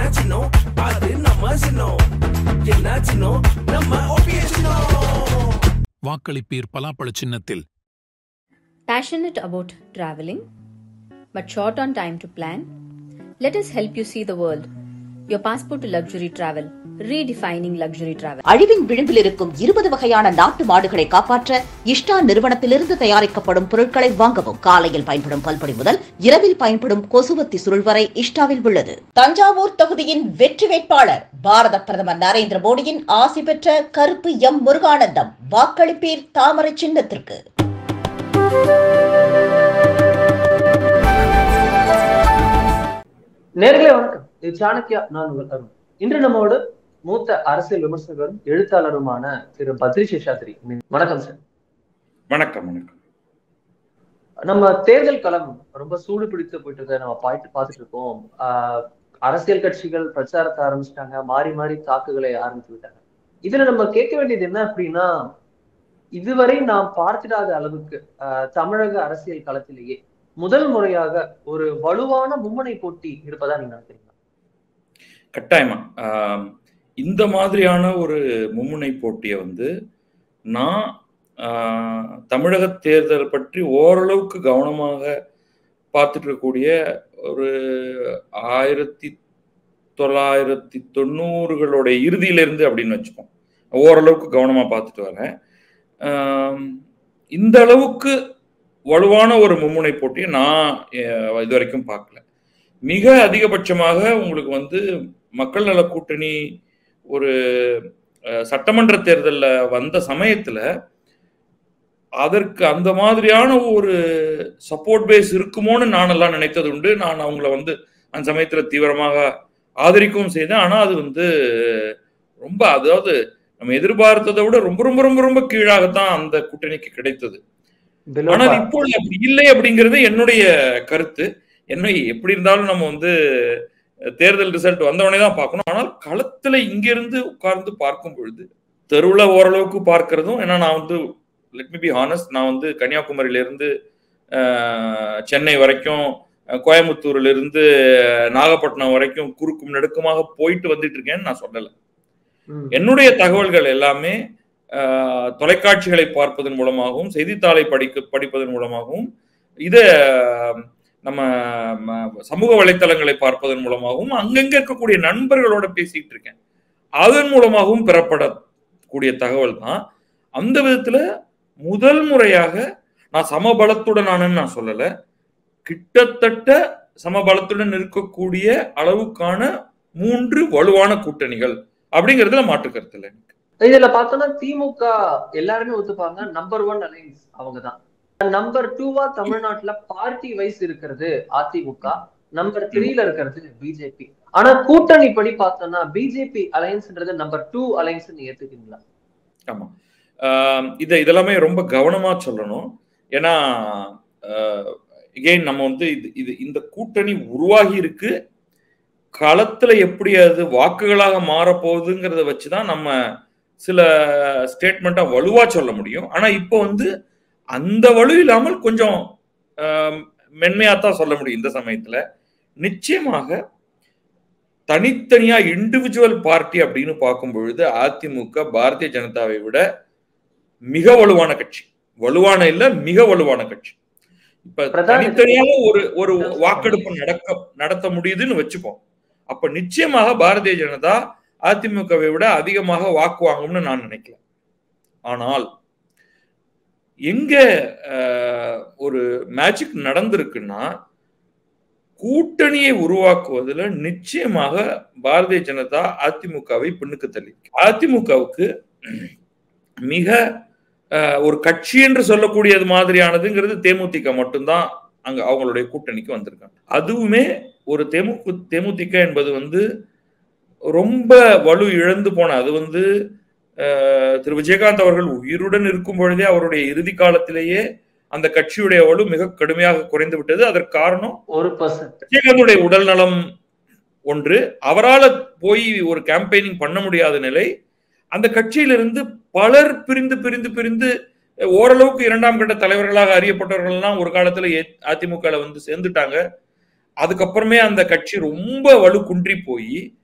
சின்னோ அது நம்ம சின்னோ என்ன சின்னோ நம்ம ஓபிய சின்னோ வாக்களிப்பீர் பலாப்பழ சின்னத்தில் Passionate about traveling, but short on time to plan? Let us help you see the world. Your passport to luxury travel, redefining luxury travel. அழிவின் விளிம்பில் இருக்கும் இருபது வகையான நாட்டு மாடுகளை காப்பாற்ற இஷ்டா நிறுவனத்திலிருந்து தயாரிக்கப்படும் பொருட்களை வாங்கவும் காலையில் பயன்படும் பல்பொடி முதல் இரவில் பயன்படும் கொசுவத்தி சுருள் வரை இஷ்டாவில் உள்ளது தஞ்சாவூர் தொகுதியின் வெற்றி வேட்பாளர் பாரத பிரதமர் நரேந்திர மோடியின் ஆசி பெற்ற கருப்பு எம் முருகானந்தம் வாக்களிப்பீர் தாமரை சின்னத்திற்கு நேர்களே வணக்கம் இது சாணக்கியா நான் உங்கள் அருண் இன்று நம்மோடு மூத்த அரசியல் விமர்சகரும் எழுத்தாளருமான திரு பத்ரி சேஷாத்ரி வணக்கம் சார் வணக்கம் வணக்கம் நம்ம தேர்தல் களம் ரொம்ப சூடு பிடித்து போயிட்டு இருக்க நம்ம பார்த்து பார்த்துட்டு இருக்கோம் ஆஹ் அரசியல் கட்சிகள் பிரச்சாரத்தை ஆரம்பிச்சிட்டாங்க மாறி மாறி தாக்குகளை ஆரம்பித்து விட்டாங்க இதுல நம்ம கேட்க வேண்டியது என்ன அப்படின்னா இதுவரை நாம் பார்த்திடாத அளவுக்கு ஆஹ் தமிழக அரசியல் களத்திலேயே முதல் முறையாக ஒரு வலுவான மும்முனை போட்டி இருப்பதா நீங்க நினைக்கிறீங்க கட்டாயமா ஆம், இந்த மாதிரியான ஒரு மும்முனை போட்டியை வந்து நான் ஆ, தமிழக தேர்தல் பற்றி ஓரளவுக்கு கவனமாக பார்த்துட்டு இருக்கக்கூடிய ஒரு ஆயிரத்தி தொள்ளாயிரத்தி தொண்ணூறுகளோட இறுதியிலிருந்து அப்படின்னு வச்சுப்போம் ஓரளவுக்கு கவனமா பார்த்துட்டு வரேன் ஆம், இந்த அளவுக்கு வலுவான ஒரு மும்முனை போட்டியை நான் அஹ், இது வரைக்கும் பார்க்கல மிக அதிகபட்சமாக உங்களுக்கு வந்து மக்கள் நல கூட்டணி ஒரு அஹ், சட்டமன்ற தேர்தலில் வந்த சமயத்துல அதற்கு அந்த மாதிரியான ஒரு சப்போர்ட் பேஸ் இருக்குமோன்னு நானெல்லாம் நினைத்தது உண்டு நான் அவங்கள வந்து அந்த சமயத்துல தீவிரமாக ஆதரிக்கவும் செய்தேன் ஆனா அது வந்து ரொம்ப அதாவது நம்ம எதிர்பார்த்ததை விட ரொம்ப ரொம்ப ரொம்ப ரொம்ப கீழாகத்தான் அந்த கூட்டணிக்கு கிடைத்தது Below ஆனால் par. இப்பொழுது அப்படி இல்லை அப்படிங்கிறது என்னுடைய கருத்து என்ன எப்படி இருந்தாலும் நம்ம வந்து தேர்தல் ரிசல்ட் வந்தவொடனே தான் பார்க்கணும் ஆனால் களத்துல இங்கிருந்து உட்கார்ந்து பார்க்கும் பொழுது தெருவுல ஓரளவுக்கு பார்க்கறதும் ஏன்னா நான் வந்து லெட் மீ பி ஹானஸ்ட் நான் வந்து கன்னியாகுமரியில இருந்து அஹ், சென்னை வரைக்கும் அஹ், கோயம்புத்தூர்ல இருந்து நாகப்பட்டினம் வரைக்கும் குறுக்கும் நெடுக்குமாக போயிட்டு வந்துட்டு இருக்கேன்னு நான் சொல்லலை ம். என்னுடைய தகவல்கள் எல்லாமே ஆஹ், தொலைக்காட்சிகளை பார்ப்பதன் மூலமாகவும் செய்தித்தாளை படிக்க படிப்பதன் மூலமாகவும் இதை நம்ம ம- சமூக வலைத்தளங்களை பார்ப்பதன் மூலமாகவும் அங்கங்க இருக்கக்கூடிய நண்பர்களோட பேசிட்டு இருக்கேன் அதன் மூலமாகவும் பெறப்படக்கூடிய தகவல் தான் அந்த விதத்துல முதல் முறையாக நான் சமபலத்துடனானு நான் சொல்லல கிட்டத்தட்ட சமபலத்துடன் இருக்கக்கூடிய அளவுக்கான மூன்று வலுவான கூட்டணிகள் அப்படிங்கிறதுல மாற்று கருத்து இல்லை எனக்கு. இதுல பார்த்தோம்னா திமுக எல்லாருமே ஒத்துப்பாங்க நம்பர் ஒன் அலைன்ஸ் அவங்கதான் நம்பர் டூவா தமிழ்நாட்டுல பார்ட்டி வைஸ் இருக்கிறது அதிமுக நம்பர் த்ரீல இருக்கிறது பிஜேபி ஆனா கூட்டணி படி பார்த்தோம்னா பிஜேபி அலையன்ஸ்ன்றது நம்பர் டூ அலைன்ஸ் நீ ஏத்துக்கீங்களா ஆமா ஆஹ் இதை இதெல்லாமே ரொம்ப கவனமா சொல்லணும் ஏன்னா எகெயின் நம்ம வந்து இது இது இந்த கூட்டணி உருவாகி இருக்கு களத்துல எப்படி அது வாக்குகளாக மாறப்போகுதுங்கிறத வச்சுதான் நம்ம சில ஸ்டேட்மெண்ட்டா வலுவா சொல்ல முடியும் ஆனா இப்போ வந்து அந்த வலு இல்லாமல் கொஞ்சம் மென்மையாத்தான் சொல்ல முடியும் இந்த சமயத்துல நிச்சயமாக தனித்தனியா இண்டிவிஜுவல் பார்ட்டி அப்படின்னு பார்க்கும் பொழுது அதிமுக பாரதிய ஜனதாவை விட மிக வலுவான கட்சி வலுவான இல்ல மிக வலுவான கட்சி இப்ப பிரதான தனித்தனியாக ஒரு ஒரு வாக்கெடுப்பு நடக்க நடத்த முடியுதுன்னு வச்சுப்போம் அப்ப நிச்சயமாக பாரதிய ஜனதா அதிமுகவை விட அதிகமாக வாக்கு வாங்கும்னு நான் நினைக்கல ஆனால் எங்க அஹ், ஒரு மேஜிக் நடந்திருக்குன்னா கூட்டணியை உருவாக்குவதில் நிச்சயமாக பாரதிய ஜனதா அதிமுகவை பின்னுக்கு தள்ளி அதிமுகவுக்கு மிக அஹ், ஒரு கட்சி என்று சொல்லக்கூடியது மாதிரியானதுங்கிறது தேமுதிக மட்டும்தான் அங்க அவங்களுடைய கூட்டணிக்கு வந்திருக்காங்க அதுவுமே ஒரு தேமுக தேமுதிக என்பது வந்து ரொம்ப வலு இழந்து போன அது வந்து அஹ், திரு விஜயகாந்த் அவர்கள் உயிருடன் இருக்கும் பொழுதே அவருடைய இறுதி காலத்திலேயே அந்த கட்சியுடைய வலு மிக கடுமையாக குறைந்து விட்டது அதற்கு காரணம் ஒரு பர்சன்ட் விஜயகாந்துடைய உடல் நலம் ஒன்று அவரால போய் ஒரு கேம்பெயினிங் பண்ண முடியாத நிலை அந்த கட்சியிலிருந்து பலர் பிரிந்து பிரிந்து பிரிந்து அஹ், ஓரளவுக்கு இரண்டாம் கட்ட தலைவர்களாக அறியப்பட்டவர்கள் எல்லாம் ஒரு காலத்துல அதிமுக வந்து சேர்ந்துட்டாங்க அதுக்கப்புறமே அந்த கட்சி ரொம்ப வலு குன்றி போய்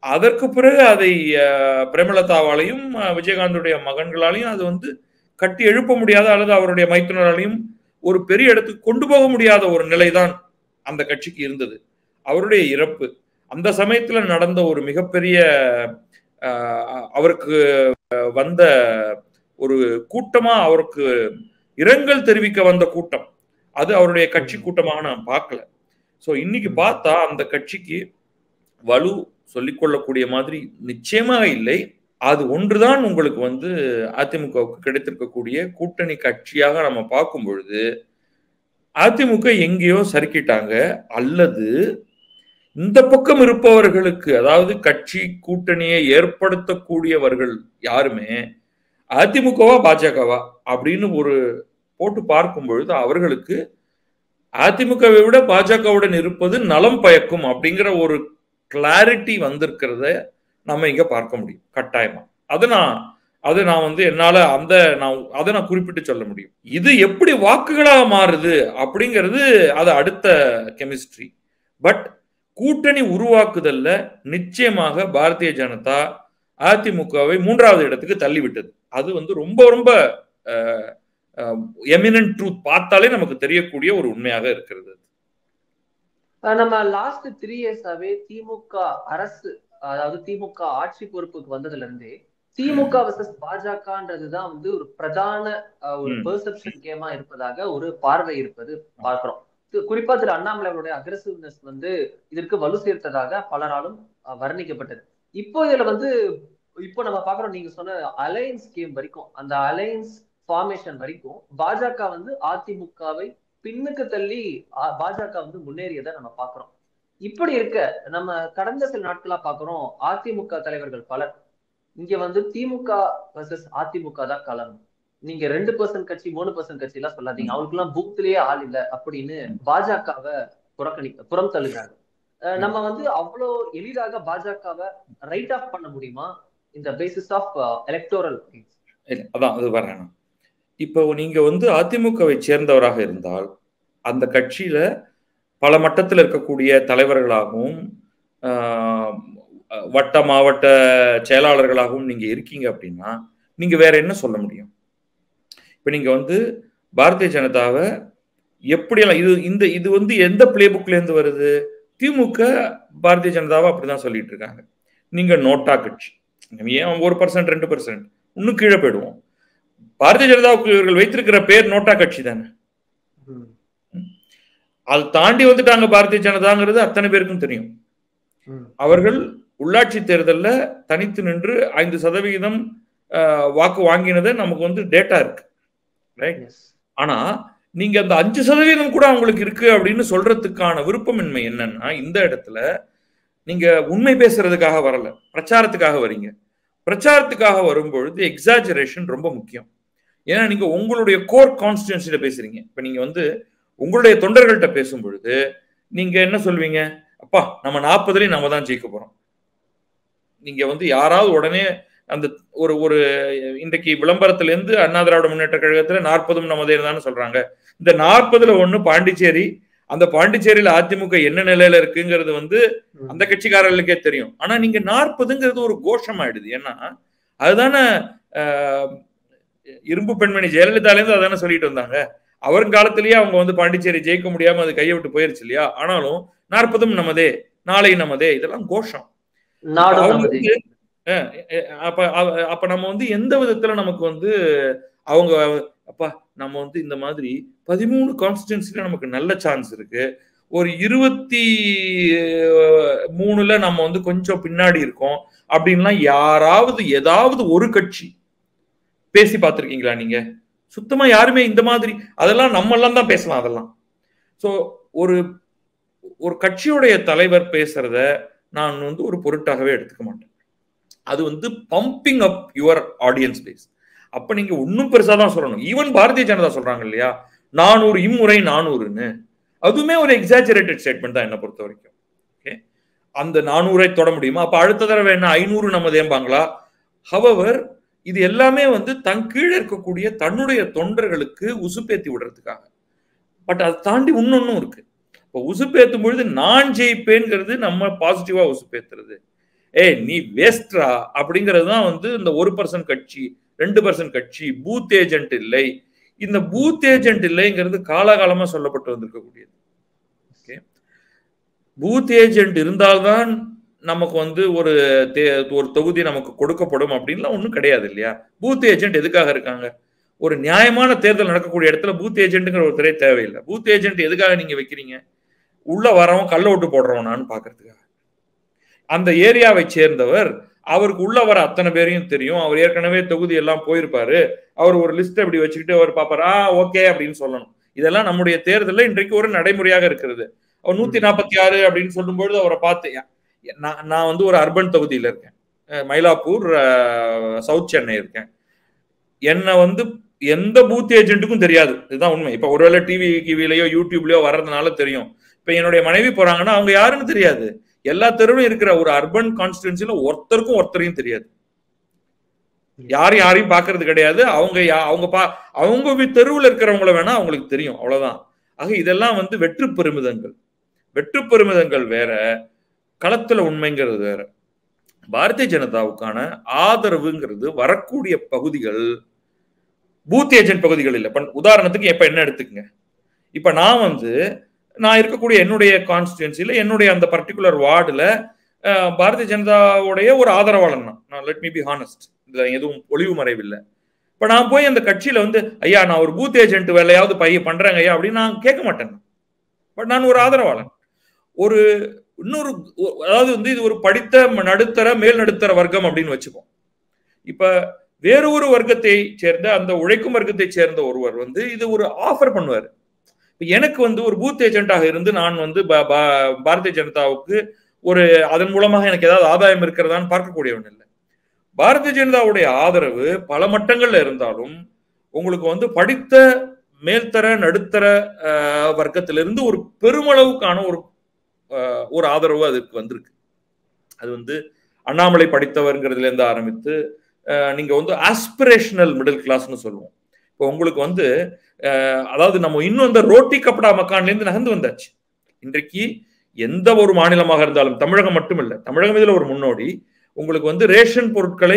அதற்கு பிறகு அதை அஹ், பிரேமலதாவாலையும் அஹ், விஜயகாந்துடைய மகன்களாலையும் அது வந்து கட்டி எழுப்ப முடியாத அல்லது அவருடைய மைத்துனராலையும் ஒரு பெரிய இடத்துக்கு கொண்டு போக முடியாத ஒரு நிலைதான் அந்த கட்சிக்கு இருந்தது அவருடைய இறப்பு அந்த சமயத்துல நடந்த ஒரு மிகப்பெரிய அஹ், அவருக்கு அஹ், வந்த ஒரு கூட்டமா அவருக்கு இரங்கல் தெரிவிக்க வந்த கூட்டம் அது அவருடைய கட்சி கூட்டமாக நான் பார்க்கல சோ இன்னைக்கு பார்த்தா அந்த கட்சிக்கு வலு சொல்லிக்கொள்ளக்கூடிய மாதிரி நிச்சயமாக இல்லை அது ஒன்றுதான் உங்களுக்கு வந்து அதிமுகவுக்கு கிடைத்திருக்கக்கூடிய கூட்டணி கட்சியாக நம்ம பார்க்கும் பொழுது அதிமுக எங்கேயோ சறுக்கிட்டாங்க அல்லது இந்த பக்கம் இருப்பவர்களுக்கு அதாவது கட்சி கூட்டணியை ஏற்படுத்தக்கூடியவர்கள் யாருமே அதிமுகவா பாஜகவா அப்படின்னு ஒரு போட்டு பார்க்கும் பொழுது அவர்களுக்கு அதிமுகவை விட பாஜகவுடன் இருப்பது நலம் பயக்கும் அப்படிங்கிற ஒரு கிளாரிட்டி வந்திருக்கிறத நம்ம இங்க பார்க்க முடியும் கட்டாயமா அதை நான் அது நான் வந்து என்னால அந்த நான் அதை நான் குறிப்பிட்டு சொல்ல முடியும் இது எப்படி வாக்குகளாக மாறுது அப்படிங்கிறது அது அடுத்த கெமிஸ்ட்ரி பட் கூட்டணி உருவாக்குதல்ல நிச்சயமாக பாரதிய ஜனதா அதிமுகவை மூன்றாவது இடத்துக்கு தள்ளிவிட்டது அது வந்து ரொம்ப ரொம்ப எமினன்ட் ட்ரூத் பார்த்தாலே நமக்கு தெரியக்கூடிய ஒரு உண்மையாக இருக்கிறது அஹ் நம்ம லாஸ்ட் த்ரீ இயர்ஸாவே திமுக அரசு அதாவது திமுக ஆட்சி பொறுப்புக்கு வந்ததுல இருந்தே திமுக வர்சஸ் பாஜகன்றதுதான் வந்து ஒரு பிரதான அஹ், ஒரு ம். பெர்செப்ஷன் கேமா இருப்பதாக ஒரு பார்வை இருப்பது பார்க்கிறோம் தி- குறிப்பா திரு அண்ணாமலை அவருடைய அக்ரசிவ்னஸ் வந்து இதற்கு வலு சேர்த்ததாக பலராலும் அஹ், வர்ணிக்கப்பட்டது இப்போ இதுல வந்து இப்போ நம்ம பாக்குறோம் நீங்க சொன்ன அலையன்ஸ் கேம் வரைக்கும் அந்த அலையன்ஸ் ஃபார்மேஷன் வரைக்கும் பாஜக வந்து அதிமுகவை பின்னுக்கு தள்ளி அ- பாஜக வந்து முன்னேறியதை நம்ம பாக்குறோம் இப்படி இருக்க நம்ம கடந்த சில நாட்களா பாக்குறோம் அதிமுக தலைவர்கள் பலர் இங்க வந்து திமுக வர்சஸ் அதிமுக தான் களம் நீங்க ரெண்டு பர்சன்ட் கட்சி மூணு பர்சன்ட் கட்சி எல்லாம் சொல்லாதீங்க அவங்களுக்கு எல்லாம் பூத்துலயே ஆள் இல்ல அப்படின்னு பாஜகவை புறக்கணி புறம் தள்ளுகிறாங்க அஹ் நம்ம வந்து அவ்வளோ எளிதாக பாஜகவை ரைட் ஆஃப் பண்ண முடியுமா இந்த பேசிஸ் ஆஃப் எலக்டோரல் இல்ல, அதான் அது வரேன் நான். இப்போ நீங்க வந்து அதிமுகவை சேர்ந்தவராக இருந்தால் அந்த கட்சியில பல மட்டத்தில் இருக்கக்கூடிய தலைவர்களாகவும் ஆஹ், வட்ட மாவட்ட செயலாளர்களாகவும் நீங்க இருக்கீங்க அப்படின்னா நீங்க வேற என்ன சொல்ல முடியும் இப்போ நீங்க வந்து பாரதிய ஜனதாவை எப்படியெல்லாம் இது இந்த இது வந்து எந்த பிளே புக்ல இருந்து வருது திமுக பாரதிய ஜனதாவை அப்படிதான் சொல்லிட்டு இருக்காங்க நீங்க நோட்டா கட்சி ஏன் ஒரு பர்சன்ட் ரெண்டு பர்சன்ட் இன்னும் கீழே போயிடுவோம் பாரதிய ஜனதாவுக்கு இவர்கள் வைத்திருக்கிற பேர் நோட்டா கட்சி தானே அது தாண்டி வந்துட்டாங்க பாரதிய ஜனதாங்கிறது அத்தனை பேருக்கும் தெரியும் அவர்கள் உள்ளாட்சி தேர்தல்ல தனித்து நின்று ஐந்து சதவிகிதம் ஆஹ், வாக்கு வாங்கினது நமக்கு வந்து டேட்டா இருக்கு ரைட் ஆனா நீங்க அந்த அஞ்சு சதவீதம் கூட அவங்களுக்கு இருக்கு அப்படின்னு சொல்றதுக்கான விருப்பமின்மை என்னன்னா இந்த இடத்துல நீங்க உண்மை பேசுறதுக்காக வரல பிரச்சாரத்துக்காக வரீங்க பிரச்சாரத்துக்காக வரும்பொழுது எக்ஸாஜரேஷன் ரொம்ப முக்கியம் ஏன்னா நீங்க உங்களுடைய கோர் கான்ஸ்டியூன்சில பேசுறீங்க இப்ப நீங்க வந்து உங்களுடைய தொண்டர்கள்ட்ட பேசும் பொழுது நீங்க என்ன சொல்வீங்க அப்பா நம்ம நாற்பதுலயும் நம்ம தான் ஜெயிக்க போறோம் நீங்க வந்து யாராவது உடனே அந்த ஒரு ஒரு இன்றைக்கு விளம்பரத்துல இருந்து அண்ணா திராவிட முன்னேற்ற கழகத்துல நாற்பதும் நமதே தானே சொல்றாங்க இந்த நாற்பதுல ஒண்ணு பாண்டிச்சேரி அந்த பாண்டிச்சேரியில அதிமுக என்ன நிலையில இருக்குங்கிறது வந்து அந்த கட்சிக்காரர்களுக்கே தெரியும் ஆனா நீங்க நாற்பதுங்கிறது ஒரு கோஷம் ஆயிடுது ஏன்னா அதுதானே ஆஹ், இரும்பு பெண்மணி ஜெயலலிதாலேருந்து அதானே சொல்லிட்டு வந்தாங்க அவர் காலத்திலேயே அவங்க வந்து பாண்டிச்சேரி ஜெயிக்க முடியாம அது கையை விட்டு போயிருச்சு இல்லையா ஆனாலும் நாற்பதும் நமதே நாளை நமதே இதெல்லாம் கோஷம் நாடு அவங்க நமது வந்து, அஹ், அஹ், அப்ப அவ- அப்ப நம்ம வந்து எந்த விதத்துல நமக்கு வந்து அவங்க அப்பா நம்ம வந்து இந்த மாதிரி பதிமூணு கான்ஸ்டியூன்சில நமக்கு நல்ல சான்ஸ் இருக்கு ஒரு இருபத்தி அஹ், மூணுல நம்ம வந்து கொஞ்சம் பின்னாடி இருக்கோம் அப்படின்லாம் யாராவது ஏதாவது ஒரு கட்சி பேசி பார்த்திருக்கீங்களா நீங்க சுத்தமா யாருமே இந்த மாதிரி அதெல்லாம் நம்ம எல்லாம் தான் பேசலாம் அதெல்லாம் சோ ஒரு ஒரு கட்சியுடைய தலைவர் பேசுறத நான் வந்து ஒரு பொருட்டாகவே எடுத்துக்க மாட்டேன் அது வந்து pumping up your audience base அப்ப நீங்க இன்னும் பெருசா தான் சொல்லணும் ஈவன் பாரதிய ஜனதா சொல்றாங்க இல்லையா நானூறு இம்முறை நானூறுன்னு அதுவுமே ஒரு எக்ஸாஜரேட்டட் ஸ்டேட்மெண்ட் தான் என்ன பொறுத்த வரைக்கும் ஓகே அந்த நானூறை தொட முடியுமா அப்ப அடுத்த தடவை என்ன ஐநூறு நம்ம தேம்பாங்களா ஹவவர் இது எல்லாமே வந்து தன் கீழே இருக்கக்கூடிய தன்னுடைய தொண்டர்களுக்கு உசுப்பேத்தி விடுறதுக்காக பட் அதை தாண்டி இன்னொன்னும் இருக்கு இப்போ உசுப்பேத்தும் பொழுது நான் ஜெயிப்பேங்கிறது நம்ம பாசிட்டிவா உசுப்பேத்துறது ஏய் நீ வேஸ்ட்ரா அப்படிங்கிறது தான் வந்து இந்த ஒரு பர்சன்ட் கட்சி ரெண்டு பர்சன்ட் கட்சி பூத் ஏஜென்ட் இல்லை இந்த பூத் ஏஜென்ட் இல்லைங்கிறது காலாகாலமா சொல்லப்பட்டு வந்திருக்கக்கூடியது ஓகே பூத் ஏஜென்ட் இருந்தால்தான் நமக்கு வந்து ஒரு தே- ஒரு தொகுதி நமக்கு கொடுக்கப்படும் அப்படின்லாம் ஒன்றும் கிடையாது இல்லையா பூத் ஏஜென்ட் எதுக்காக இருக்காங்க ஒரு நியாயமான தேர்தல் நடக்கக்கூடிய இடத்துல பூத் ஏஜென்ட்டுங்கிற ஒரு துறை தேவையில்லை பூத் ஏஜென்ட் எதுக்காக நீங்க வைக்கிறீங்க உள்ள வரவன் கள்ள ஓட்டு போடுறவனான்னு பாக்குறதுக்காக அந்த ஏரியாவை சேர்ந்தவர் அவருக்கு உள்ள வர அத்தனை பேரையும் தெரியும் அவர் ஏற்கனவே தொகுதி எல்லாம் போயிருப்பாரு அவர் ஒரு லிஸ்ட் அப்படி வச்சுக்கிட்டு அவர் பாப்பாரு ஆ ஓகே அப்படின்னு சொல்லணும் இதெல்லாம் நம்முடைய தேர்தலில் இன்றைக்கு ஒரு நடைமுறையாக இருக்கிறது அவர் நூத்தி நாற்பத்தி ஆறு அப்படின்னு சொல்லும்பொழுது அவரை பார்த்து நான் நான் வந்து ஒரு அர்பன் தொகுதியில இருக்கேன் அஹ் மயிலாப்பூர் அஹ், சவுத் சென்னை இருக்கேன் என்னை வந்து எந்த பூத் ஏஜென்ட்டுக்கும் தெரியாது இதுதான் உண்மை இப்ப ஒருவேளை டிவி கிவிலையோ யூடியூப்லயோ வர்றதுனால தெரியும் இப்ப என்னுடைய மனைவி போறாங்கன்னா அவங்க யாருன்னு தெரியாது எல்லா தெருவிலும் இருக்கிற ஒரு அர்பன் கான்ஸ்டிடுவன்சில ஒருத்தருக்கும் ஒருத்தரையும் தெரியாது யாரும் யாரையும் பாக்குறது கிடையாது அவங்க யா- அவங்க பா அவங்க வி- தெருவுல இருக்கிறவங்கள வேணா அவங்களுக்கு தெரியும் அவ்வளவுதான் ஆக இதெல்லாம் வந்து வெற்று பெருமிதங்கள் வெற்று பெருமிதங்கள் வேற களத்துல உண்மைங்கிறது வேற பாரதிய ஜனதாவுக்கான ஆதரவுங்கிறது வரக்கூடிய பகுதிகள் பூத் ஏஜென்ட் பகுதிகள் இல்லை இப்ப உதாரணத்துக்கு இப்ப என்ன எடுத்துக்கங்க இப்ப நான் வந்து நான் இருக்கக்கூடிய என்னுடைய கான்ஸ்டிடுவன்சில என்னுடைய அந்த பர்டிகுலர் வார்டுல பாரதிய ஜனதாவுடைய ஒரு ஆதரவாளன் தான் நான் லெட் மீ பி ஹானஸ்ட் இதுல எதுவும் ஒளிவு மறைவில்லை இப்ப நான் போய் அந்த கட்சியில வந்து ஐயா நான் ஒரு பூத் ஏஜென்ட் வேலையாவது பைய பண்றேங்க ஐயா அப்படின்னு நான் கேட்க மாட்டேன் பட் நான் ஒரு ஆதரவாளன் ஒரு இன்னொரு ஒ- அதாவது வந்து இது ஒரு படித்த ம- நடுத்தர மேல் நடுத்தர வர்க்கம் அப்படின்னு வச்சுப்போம் இப்ப வேறு ஒரு வர்க்கத்தை சேர்ந்த அந்த உழைக்கும் வர்க்கத்தை சேர்ந்த ஒருவர் வந்து இது ஒரு ஆஃபர் பண்ணுவார் இப்ப எனக்கு வந்து ஒரு பூத் ஏஜென்ட்டாக இருந்து நான் வந்து பா- பா- பாரதிய ஜனதாவுக்கு ஒரு அதன் மூலமாக எனக்கு ஏதாவது ஆதாயம் இருக்கிறதான்னு பார்க்கக்கூடியவன் இல்லை பாரதிய ஜனதாவுடைய ஆதரவு பல மட்டங்கள்ல இருந்தாலும் உங்களுக்கு வந்து படித்த மேல்தர நடுத்தர அஹ், வர்க்கத்திலிருந்து ஒரு பெருமளவுக்கான ஒரு அஹ், ஒரு ஆதரவு அதுக்கு வந்திருக்கு அது வந்து அண்ணாமலை படித்தவர்ங்கிறதுல இருந்து ஆரம்பித்து அஹ், நீங்க வந்து ஆஸ்பிரேஷனல் மிடில் கிளாஸ்னு சொல்லுவோம் இப்போ உங்களுக்கு வந்து அஹ், அதாவது நம்ம இன்னும் இந்த ரோட்டி கப்படா மக்கான்ல இருந்து நகர்ந்து வந்தாச்சு இன்றைக்கு எந்த ஒரு மாநிலமாக இருந்தாலும் தமிழகம் மட்டுமில்ல தமிழகம் இதுல ஒரு முன்னோடி உங்களுக்கு வந்து ரேஷன் பொருட்களை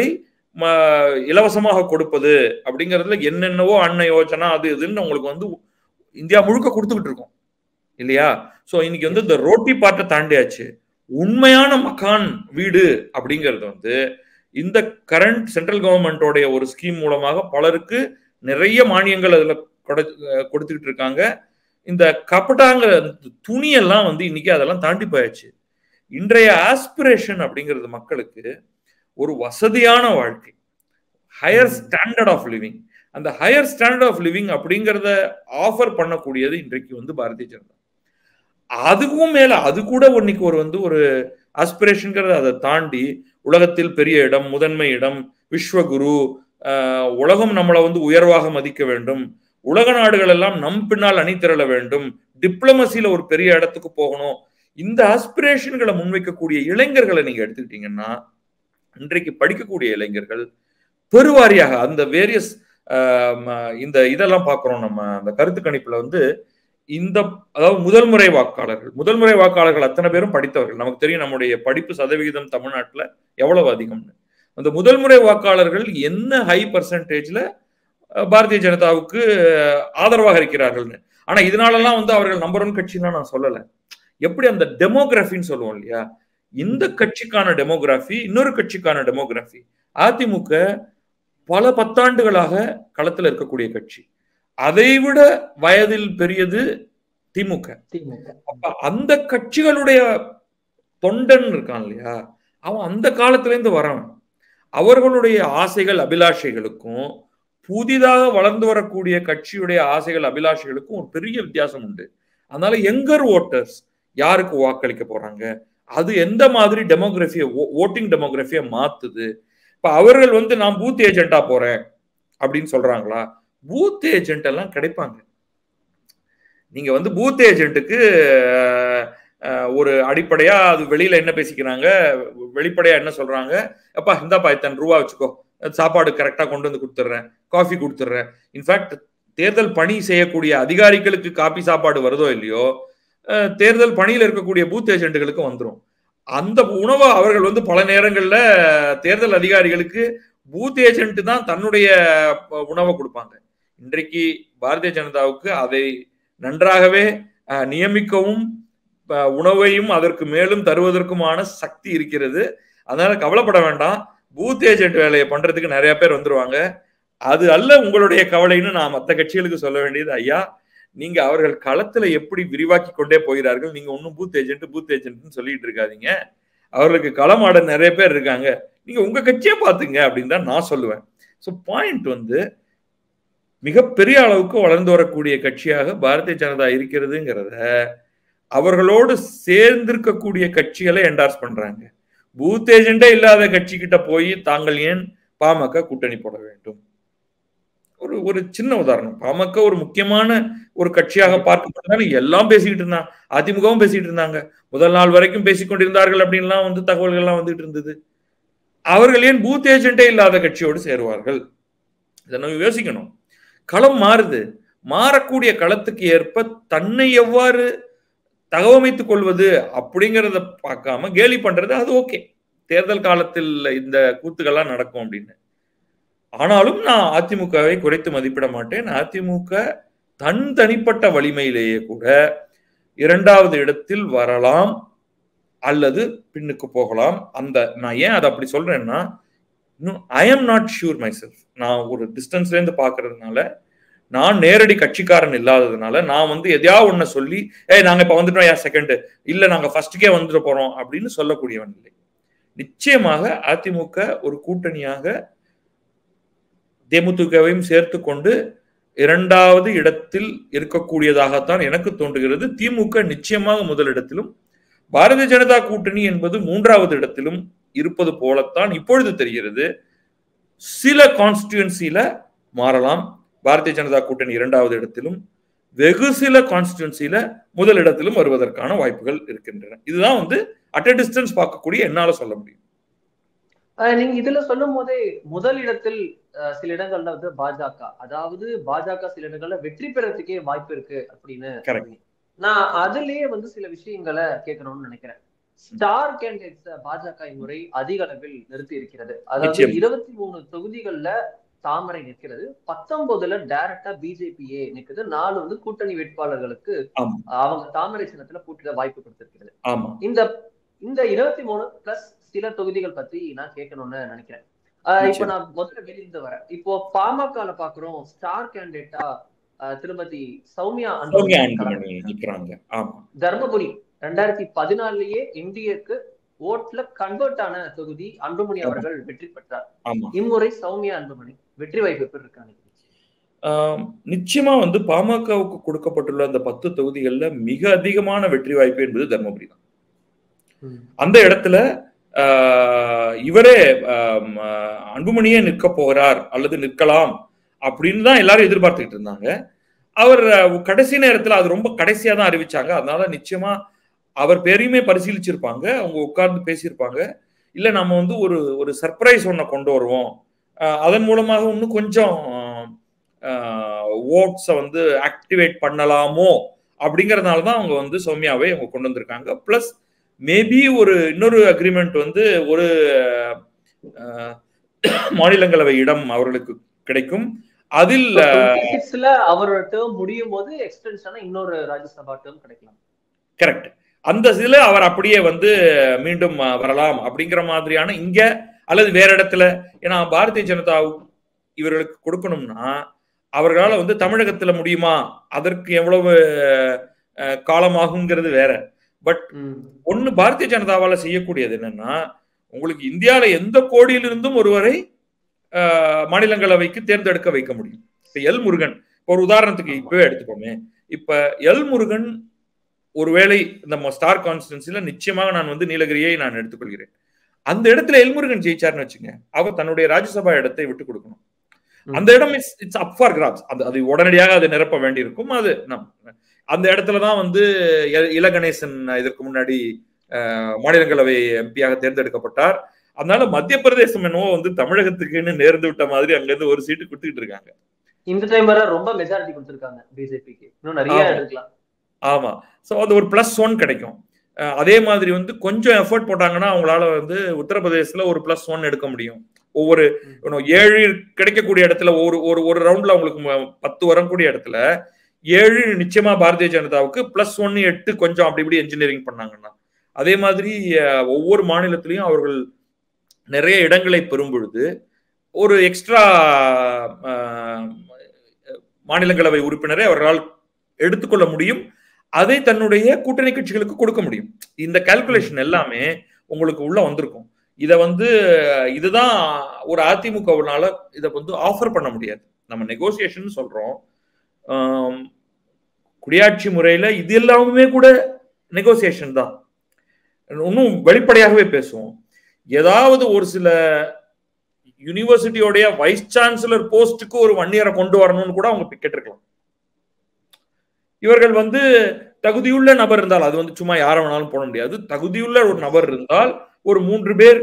ம- இலவசமாக கொடுப்பது அப்படிங்கிறதுல என்னென்னவோ அன்ன யோஜனா அது இதுன்னு உங்களுக்கு வந்து இந்தியா முழுக்க கொடுத்துக்கிட்டு இருக்கோம் இல்லையா சோ இன்னைக்கு வந்து இந்த ரோட்டி பாட்டை தாண்டியாச்சு உண்மையான மக்கான் வீடு அப்படிங்கிறது வந்து இந்த கரண்ட் சென்ட்ரல் கவர்மெண்டோடைய ஒரு ஸ்கீம் மூலமாக பலருக்கு நிறைய மானியங்கள் அதுல கொட- அஹ் கொடுத்துக்கிட்டு இருக்காங்க இந்த கப்பட்டாங்கிற துணியெல்லாம் வந்து இன்னைக்கு அதெல்லாம் தாண்டி போயாச்சு இன்றைய ஆஸ்பிரேஷன் அப்படிங்கிறது மக்களுக்கு ஒரு வசதியான வாழ்க்கை ஹையர் ஸ்டாண்டர்ட் ஆஃப் லிவிங் அந்த ஹையர் ஸ்டாண்டர்ட் ஆஃப் லிவிங் அப்படிங்கிறத ஆஃபர் பண்ணக்கூடியது இன்றைக்கு வந்து பாரதிய ஜனதா அதுக்கும் மேல அது கூட இன்னைக்கு ஒரு வந்து ஒரு ஆஸ்பிரேஷன்ங்கிறத அதை தாண்டி உலகத்தில் பெரிய இடம் முதன்மை இடம் விஸ்வகுரு ஆஹ், உலகம் நம்மளை வந்து உயர்வாக மதிக்க வேண்டும் உலக நாடுகள் எல்லாம் நம் பின்னால் அணி திரள வேண்டும் டிப்ளமசியில ஒரு பெரிய இடத்துக்கு போகணும் இந்த ஆஸ்பிரேஷன்களை முன்வைக்கக்கூடிய இளைஞர்களை நீங்க எடுத்துக்கிட்டீங்கன்னா இன்றைக்கு படிக்கக்கூடிய இளைஞர்கள் பெருவாரியாக அந்த வேரியஸ் இந்த இதெல்லாம் பார்க்கிறோம் நம்ம அந்த கருத்து கணிப்புல வந்து இந்த அதாவது முதல் முறை வாக்காளர்கள் முதல் முறை வாக்காளர்கள் அத்தனை பேரும் படித்தவர்கள் நமக்கு தெரியும் நம்முடைய படிப்பு சதவிகிதம் தமிழ்நாட்டுல எவ்வளவு அதிகம்னு அந்த முதல் முறை வாக்காளர்கள் என்ன ஹை பர்சன்டேஜ்ல பாரதிய ஜனதாவுக்கு அஹ், ஆதரவாக இருக்கிறார்கள்னு ஆனா இதனாலலாம் வந்து அவர்கள் நம்பர் ஒன் கட்சிலாம் நான் சொல்லல எப்படி அந்த டெமோகிராஃபின்னு சொல்லுவோம் இல்லையா இந்த கட்சிக்கான டெமோகிராஃபி இன்னொரு கட்சிக்கான டெமோகிராஃபி அதிமுக பல பத்தாண்டுகளாக களத்துல இருக்கக்கூடிய கட்சி அதைவிட வயதில் பெரியது திமுக திமுக அப்ப அந்த கட்சிகளுடைய தொண்டன் இருக்கான் இல்லையா அவன் அந்த காலத்துல இருந்து வரவன் அவர்களுடைய ஆசைகள் அபிலாஷைகளுக்கும் புதிதாக வளர்ந்து வரக்கூடிய கட்சியுடைய ஆசைகள் அபிலாஷைகளுக்கும் ஒரு பெரிய வித்தியாசம் உண்டு அதனால எங்கர் ஓட்டர்ஸ் யாருக்கு வாக்களிக்க போறாங்க அது எந்த மாதிரி டெமோகிராஃபியை ஓட்டிங் டெமோகிராஃபியை மாத்துது இப்ப அவர்கள் வந்து நான் பூத் ஏஜென்ட்டா போறேன் அப்படின்னு சொல்றாங்களா பூத் ஏஜென்ட் எல்லாம் கிடைப்பாங்க நீங்க வந்து பூத் ஏஜென்ட்டுக்கு ஒரு அடிப்படையா அது வெளியில என்ன பேசிக்கிறாங்க வெளிப்படையா என்ன சொல்றாங்க அப்பா இந்தாப்பா இத்தனை ரூபா வச்சுக்கோ சாப்பாடு கரெக்டா கொண்டு வந்து கொடுத்துட்றேன் காஃபி கொடுத்துட்றேன் இன்ஃபேக்ட் தேர்தல் பணி செய்யக்கூடிய அதிகாரிகளுக்கு காபி சாப்பாடு வருதோ இல்லையோ அஹ், தேர்தல் பணியில் இருக்கக்கூடிய பூத் ஏஜென்ட்டுகளுக்கு வந்துடும் அந்த உணவை அவர்கள் வந்து பல நேரங்கள்ல தேர்தல் அதிகாரிகளுக்கு பூத் ஏஜென்ட் தான் தன்னுடைய ப- உணவை கொடுப்பாங்க இன்றைக்கு பாரதிய ஜனதாவுக்கு அதை நன்றாகவே அஹ், நியமிக்கவும் அஹ், உணவையும் அதற்கு மேலும் தருவதற்குமான சக்தி இருக்கிறது அதனால கவலைப்பட வேண்டாம் பூத் ஏஜென்ட் வேலையை பண்றதுக்கு நிறைய பேர் வந்துருவாங்க அது அல்ல உங்களுடைய கவலைன்னு நான் மற்ற கட்சிகளுக்கு சொல்ல வேண்டியது ஐயா நீங்க அவர்கள் களத்துல எப்படி விரிவாக்கி கொண்டே போகிறார்கள் நீங்க ஒன்னும் பூத் ஏஜென்ட் பூத் ஏஜென்ட்னு சொல்லிட்டு இருக்காதீங்க அவர்களுக்கு களமாட நிறைய பேர் இருக்காங்க நீங்க உங்க கட்சியே பாத்துங்க அப்படின்னு தான் நான் சொல்லுவேன் ஸோ பாயிண்ட் வந்து மிகப்பெரிய அளவுக்கு வளர்ந்து வரக்கூடிய கட்சியாக பாரதிய ஜனதா இருக்கிறதுங்கிறத அவர்களோடு சேர்ந்திருக்கக்கூடிய கட்சிகளை என்டார்ஸ் பண்றாங்க பூத் ஏஜெண்டே இல்லாத கட்சி கிட்ட போய் தாங்கள் ஏன் பாமக கூட்டணி போட வேண்டும் ஒரு ஒரு சின்ன உதாரணம் பாமக ஒரு முக்கியமான ஒரு கட்சியாக பார்க்கப்பட்டதால எல்லாம் பேசிக்கிட்டு இருந்தாங்க அதிமுகவும் பேசிட்டு இருந்தாங்க முதல் நாள் வரைக்கும் பேசிக் கொண்டிருந்தார்கள் அப்படின்லாம் வந்து தகவல்கள்லாம் வந்துட்டு இருந்தது அவர்கள் ஏன் பூத் ஏஜென்டே இல்லாத கட்சியோடு சேருவார்கள் இதை நம்ம யோசிக்கணும் களம் மாறுது மாறக்கூடிய களத்துக்கு ஏற்ப தன்னை எவ்வாறு தகவமைத்துக் கொள்வது அப்படிங்கிறத பார்க்காம கேலி பண்றது அது ஓகே தேர்தல் காலத்தில் இந்த கூத்துக்கள்லாம் நடக்கும் அப்படின்னு ஆனாலும் நான் அதிமுகவை குறைத்து மதிப்பிட மாட்டேன் அதிமுக தன் தனிப்பட்ட வலிமையிலேயே கூட இரண்டாவது இடத்தில் வரலாம் அல்லது பின்னுக்கு போகலாம் அந்த நான் ஏன் அதை அப்படி சொல்றேன்னா இன்னும் I am not sure myself நான் ஒரு டிஸ்டன்ஸ்ல இருந்து பாக்குறதுனால நான் நேரடி கட்சிக்காரன் இல்லாததுனால நான் வந்து எதையா ஒண்ண சொல்லி ஏய் நாங்க இப்ப வந்துட்டோம் யா செகண்ட் இல்ல நாங்க ஃபர்ஸ்டுக்கே வந்துட்டு போறோம் அப்படின்னு சொல்லக்கூடியவன் இல்லை நிச்சயமாக அதிமுக ஒரு கூட்டணியாக தேமுதிகவையும் சேர்த்து கொண்டு இரண்டாவது இடத்தில் இருக்கக்கூடியதாகத்தான் எனக்கு தோன்றுகிறது திமுக நிச்சயமாக முதலிடத்திலும் பாரதிய ஜனதா கூட்டணி என்பது மூன்றாவது இடத்திலும் இருப்பது போலத்தான் இப்பொழுது தெரிகிறது சில கான்ஸ்டிடுவன்சில மாறலாம் பாரதிய ஜனதா கூட்டணி இரண்டாவது இடத்திலும் வெகு சில கான்ஸ்டிடுவன்சில முதல் இடத்திலும் வருவதற்கான வாய்ப்புகள் இருக்கின்றன இதுதான் வந்து அட் அ டிஸ்டன்ஸ் பார்க்கக்கூடிய என்னால சொல்ல முடியும் ஆஹ் நீங்க இதுல சொல்லும் போதே முதல் இடத்தில் ஆஹ் சில இடங்கள்ல வந்து பாஜக அதாவது பாஜக சில இடங்கள்ல வெற்றி பெறறதுக்கே வாய்ப்பு இருக்கு அப்படின்னு Correct. சொன்னீங்க. நான் அதுலயே வந்து சில விஷயங்களை கேட்கணும்னு நினைக்கிறேன் ஸ்டார் கேண்டிடேட்ஸ் பாஜக இம்முறை அதிக அளவில் நிறுத்தி இருக்கிறது அதாவது நிச்சயம். இருபத்தி மூணு தொகுதிகள்ல தாமரை நிற்கிறது பத்தொன்பதுல டைரக்டா பிஜேபியே நிற்குது நாலு வந்து கூட்டணி வேட்பாளர்களுக்கு ஆமா. அவங்க தாமரை சின்னத்துல போட்டியிட வாய்ப்பு கொடுத்திருக்கிறது ஆமா இந்த இந்த இருபத்தி மூணு பிளஸ் சில தொகுதிகள் பத்தி நான் கேட்கணும்னு நினைக்கிறேன் ஆஹ் இப்ப நிச்சயம். நான் முதல்ல வெளியிருந்து வரேன் இப்போ பாமகல பாக்குறோம் ஸ்டார் கேண்டிடேட்டா திருமதி சௌமியா சௌமியா அன்புமணி அன்புமணி நிக்கிறாங்க ஆமா தர்மபுரி ரெண்டாயிரத்தி பதினாலுலயே என்டிஏக்கு ஓட்ல கன்வெர்ட் ஆன தொகுதி அன்புமணி அவர்கள் வெற்றி பெற்றார் ஆமா இம்முறை சௌமியா அன்புமணி வெற்றி வாய்ப்பு எப்படி இருக்காங்க ஆம், நிச்சயமா வந்து பாமகவுக்கு கொடுக்கப்பட்டுள்ள அந்த பத்து தொகுதிகள்ல மிக அதிகமான வெற்றி வாய்ப்பு என்பது தர்மபுரி தான் அந்த இடத்துல ஆஹ், இவரே ஆம், ஆஹ், அன்புமணியே நிற்க போகிறார் அல்லது நிற்கலாம் அப்படின்னு தான் எல்லாரும் எதிர்பார்த்துக்கிட்டு இருந்தாங்க அவர் அஹ், கடைசி நேரத்துல அது ரொம்ப கடைசியா தான் அறிவிச்சாங்க அதனால நிச்சயமா அவர் பேரையுமே பரிசீலிச்சிருப்பாங்க அவங்க உட்கார்ந்து பேசியிருப்பாங்க இல்ல நம்ம வந்து ஒரு ஒரு சர்ப்ரைஸ் ஒன்றை கொண்டு வருவோம் ஆஹ், அதன் மூலமாக இன்னும் கொஞ்சம் ஓட்ஸை வந்து ஆக்டிவேட் பண்ணலாமோ அப்படிங்கறதுனால தான் அவங்க வந்து சௌமியாவை அவங்க கொண்டு வந்திருக்காங்க ப்ளஸ் மேபி ஒரு இன்னொரு அக்ரிமெண்ட் வந்து ஒரு அஹ், மாநிலங்களவை இடம் அவர்களுக்கு கிடைக்கும் அதில் சிக்ஸ்ல அவரோட டேர்ம் முடியும் போது எக்ஸ்டென்ஷனா இன்னொரு ராஜ்யசபா டேர்ம் கிடைக்கலாம் கரெக்ட் அந்த இதுல அவர் அப்படியே வந்து மீண்டும் அஹ், வரலாம் அப்படிங்கிற மாதிரியான இங்க அல்லது வேற இடத்துல ஏன்னா பாரதிய ஜனதா இவர்களுக்கு கொடுக்கணும்னா அவர்களால வந்து தமிழகத்துல முடியுமா அதற்கு எவ்வளவு அஹ், காலமாகுங்கிறது வேற பட் ஒண்ணு பாரதிய ஜனதாவால செய்யக்கூடியது என்னன்னா உங்களுக்கு இந்தியால எந்த கோடியிலிருந்தும் ஒருவரை அஹ், மாநிலங்களவைக்கு தேர்ந்தெடுக்க வைக்க முடியும் இப்ப எல் முருகன் இப்ப ஒரு உதாரணத்துக்கு இப்பவே எடுத்துக்கோமே இப்ப எல் முருகன் ஒருவேளை இந்த ஸ்டார் கான்ஸ்டன்சில நிச்சயமாக நான் வந்து நீலகிரியை நான் எடுத்துக்கொள்கிறேன் அந்த இடத்துல எல்முருகன் ஜெயிச்சார்னு வச்சுங்க அவர் தன்னுடைய ராஜ்யசபா இடத்தை விட்டு கொடுக்கணும் அந்த இடம் it's it's up for grabs அது அது உடனடியாக அது நிரப்ப வேண்டியிருக்கும் அது நம் அந்த இடத்துல தான் வந்து இல- இல கணேசன் இதற்கு முன்னாடி அஹ், மாநிலங்களவை எம்பியாக தேர்ந்தெடுக்கப்பட்டார் அதனால மத்திய பிரதேசம் என்னவோ வந்து தமிழகத்துக்குன்னு நேர்ந்து விட்ட மாதிரி அங்கிருந்து ஒரு சீட்டு கொடுத்துக்கிட்டு இருக்காங்க இந்த டைம் வர ரொம்ப மெஜாரிட்டி கொடுத்திருக்காங்க பிஜேபிக்கு இன்னும் நிறைய ஆமா. எடுக்கலாம் ஆமா சோ அது ஒரு பிளஸ் ஒன் கிடைக்கும் அஹ் அதே மாதிரி வந்து கொஞ்சம் எஃபர்ட் போட்டாங்கன்னா அவங்களால வந்து உத்தரப்பிரதேசத்துல ஒரு பிளஸ் ஒன் எடுக்க முடியும் ஒவ்வொரு you know, ஏழு கிடைக்கக்கூடிய இடத்துல ஒரு ஒரு ஒரு ரவுண்ட்ல அவங்களுக்கு ம- பத்து வரக்கூடிய இடத்துல ஏழு நிச்சயமா பாரதிய ஜனதாவுக்கு பிளஸ் ஒன்னு எட்டு கொஞ்சம் அப்படி இப்படி என்ஜினியரிங் பண்ணாங்கன்னா அதே மாதிரி அஹ், ஒவ்வொரு மாநிலத்திலையும் அவர்கள் நிறைய இடங்களை பெறும் பொழுது ஒரு எக்ஸ்ட்ரா மாநிலங்களவை உறுப்பினரை அவர்களால் எடுத்துக்கொள்ள முடியும் அதை தன்னுடைய கூட்டணி கட்சிகளுக்கு கொடுக்க முடியும் இந்த கால்குலேஷன் எல்லாமே உங்களுக்கு உள்ள வந்திருக்கும் இத வந்து இதுதான் ஒரு அதிமுகவினால இதை வந்து ஆஃபர் பண்ண முடியாது நம்ம நெகோசியேஷன் சொல்றோம் ஆம், குடியாட்சி முறையில இது எல்லாமே கூட நெகோசியேஷன் தான் இன்னும் வெளிப்படையாகவே பேசுவோம் ஏதாவது ஒரு சில யூனிவர்சிட்டியோடைய வைஸ் சான்சலர் போஸ்டுக்கு ஒரு ஒன் இயரை கொண்டு வரணும்னு கூட அவங்க கேட்டிருக்கலாம் இவர்கள் வந்து தகுதியுள்ள நபர் இருந்தால் அது வந்து சும்மா யாரை வேணாலும் போட முடியாது தகுதியுள்ள ஒரு நபர் இருந்தால் ஒரு மூன்று பேர்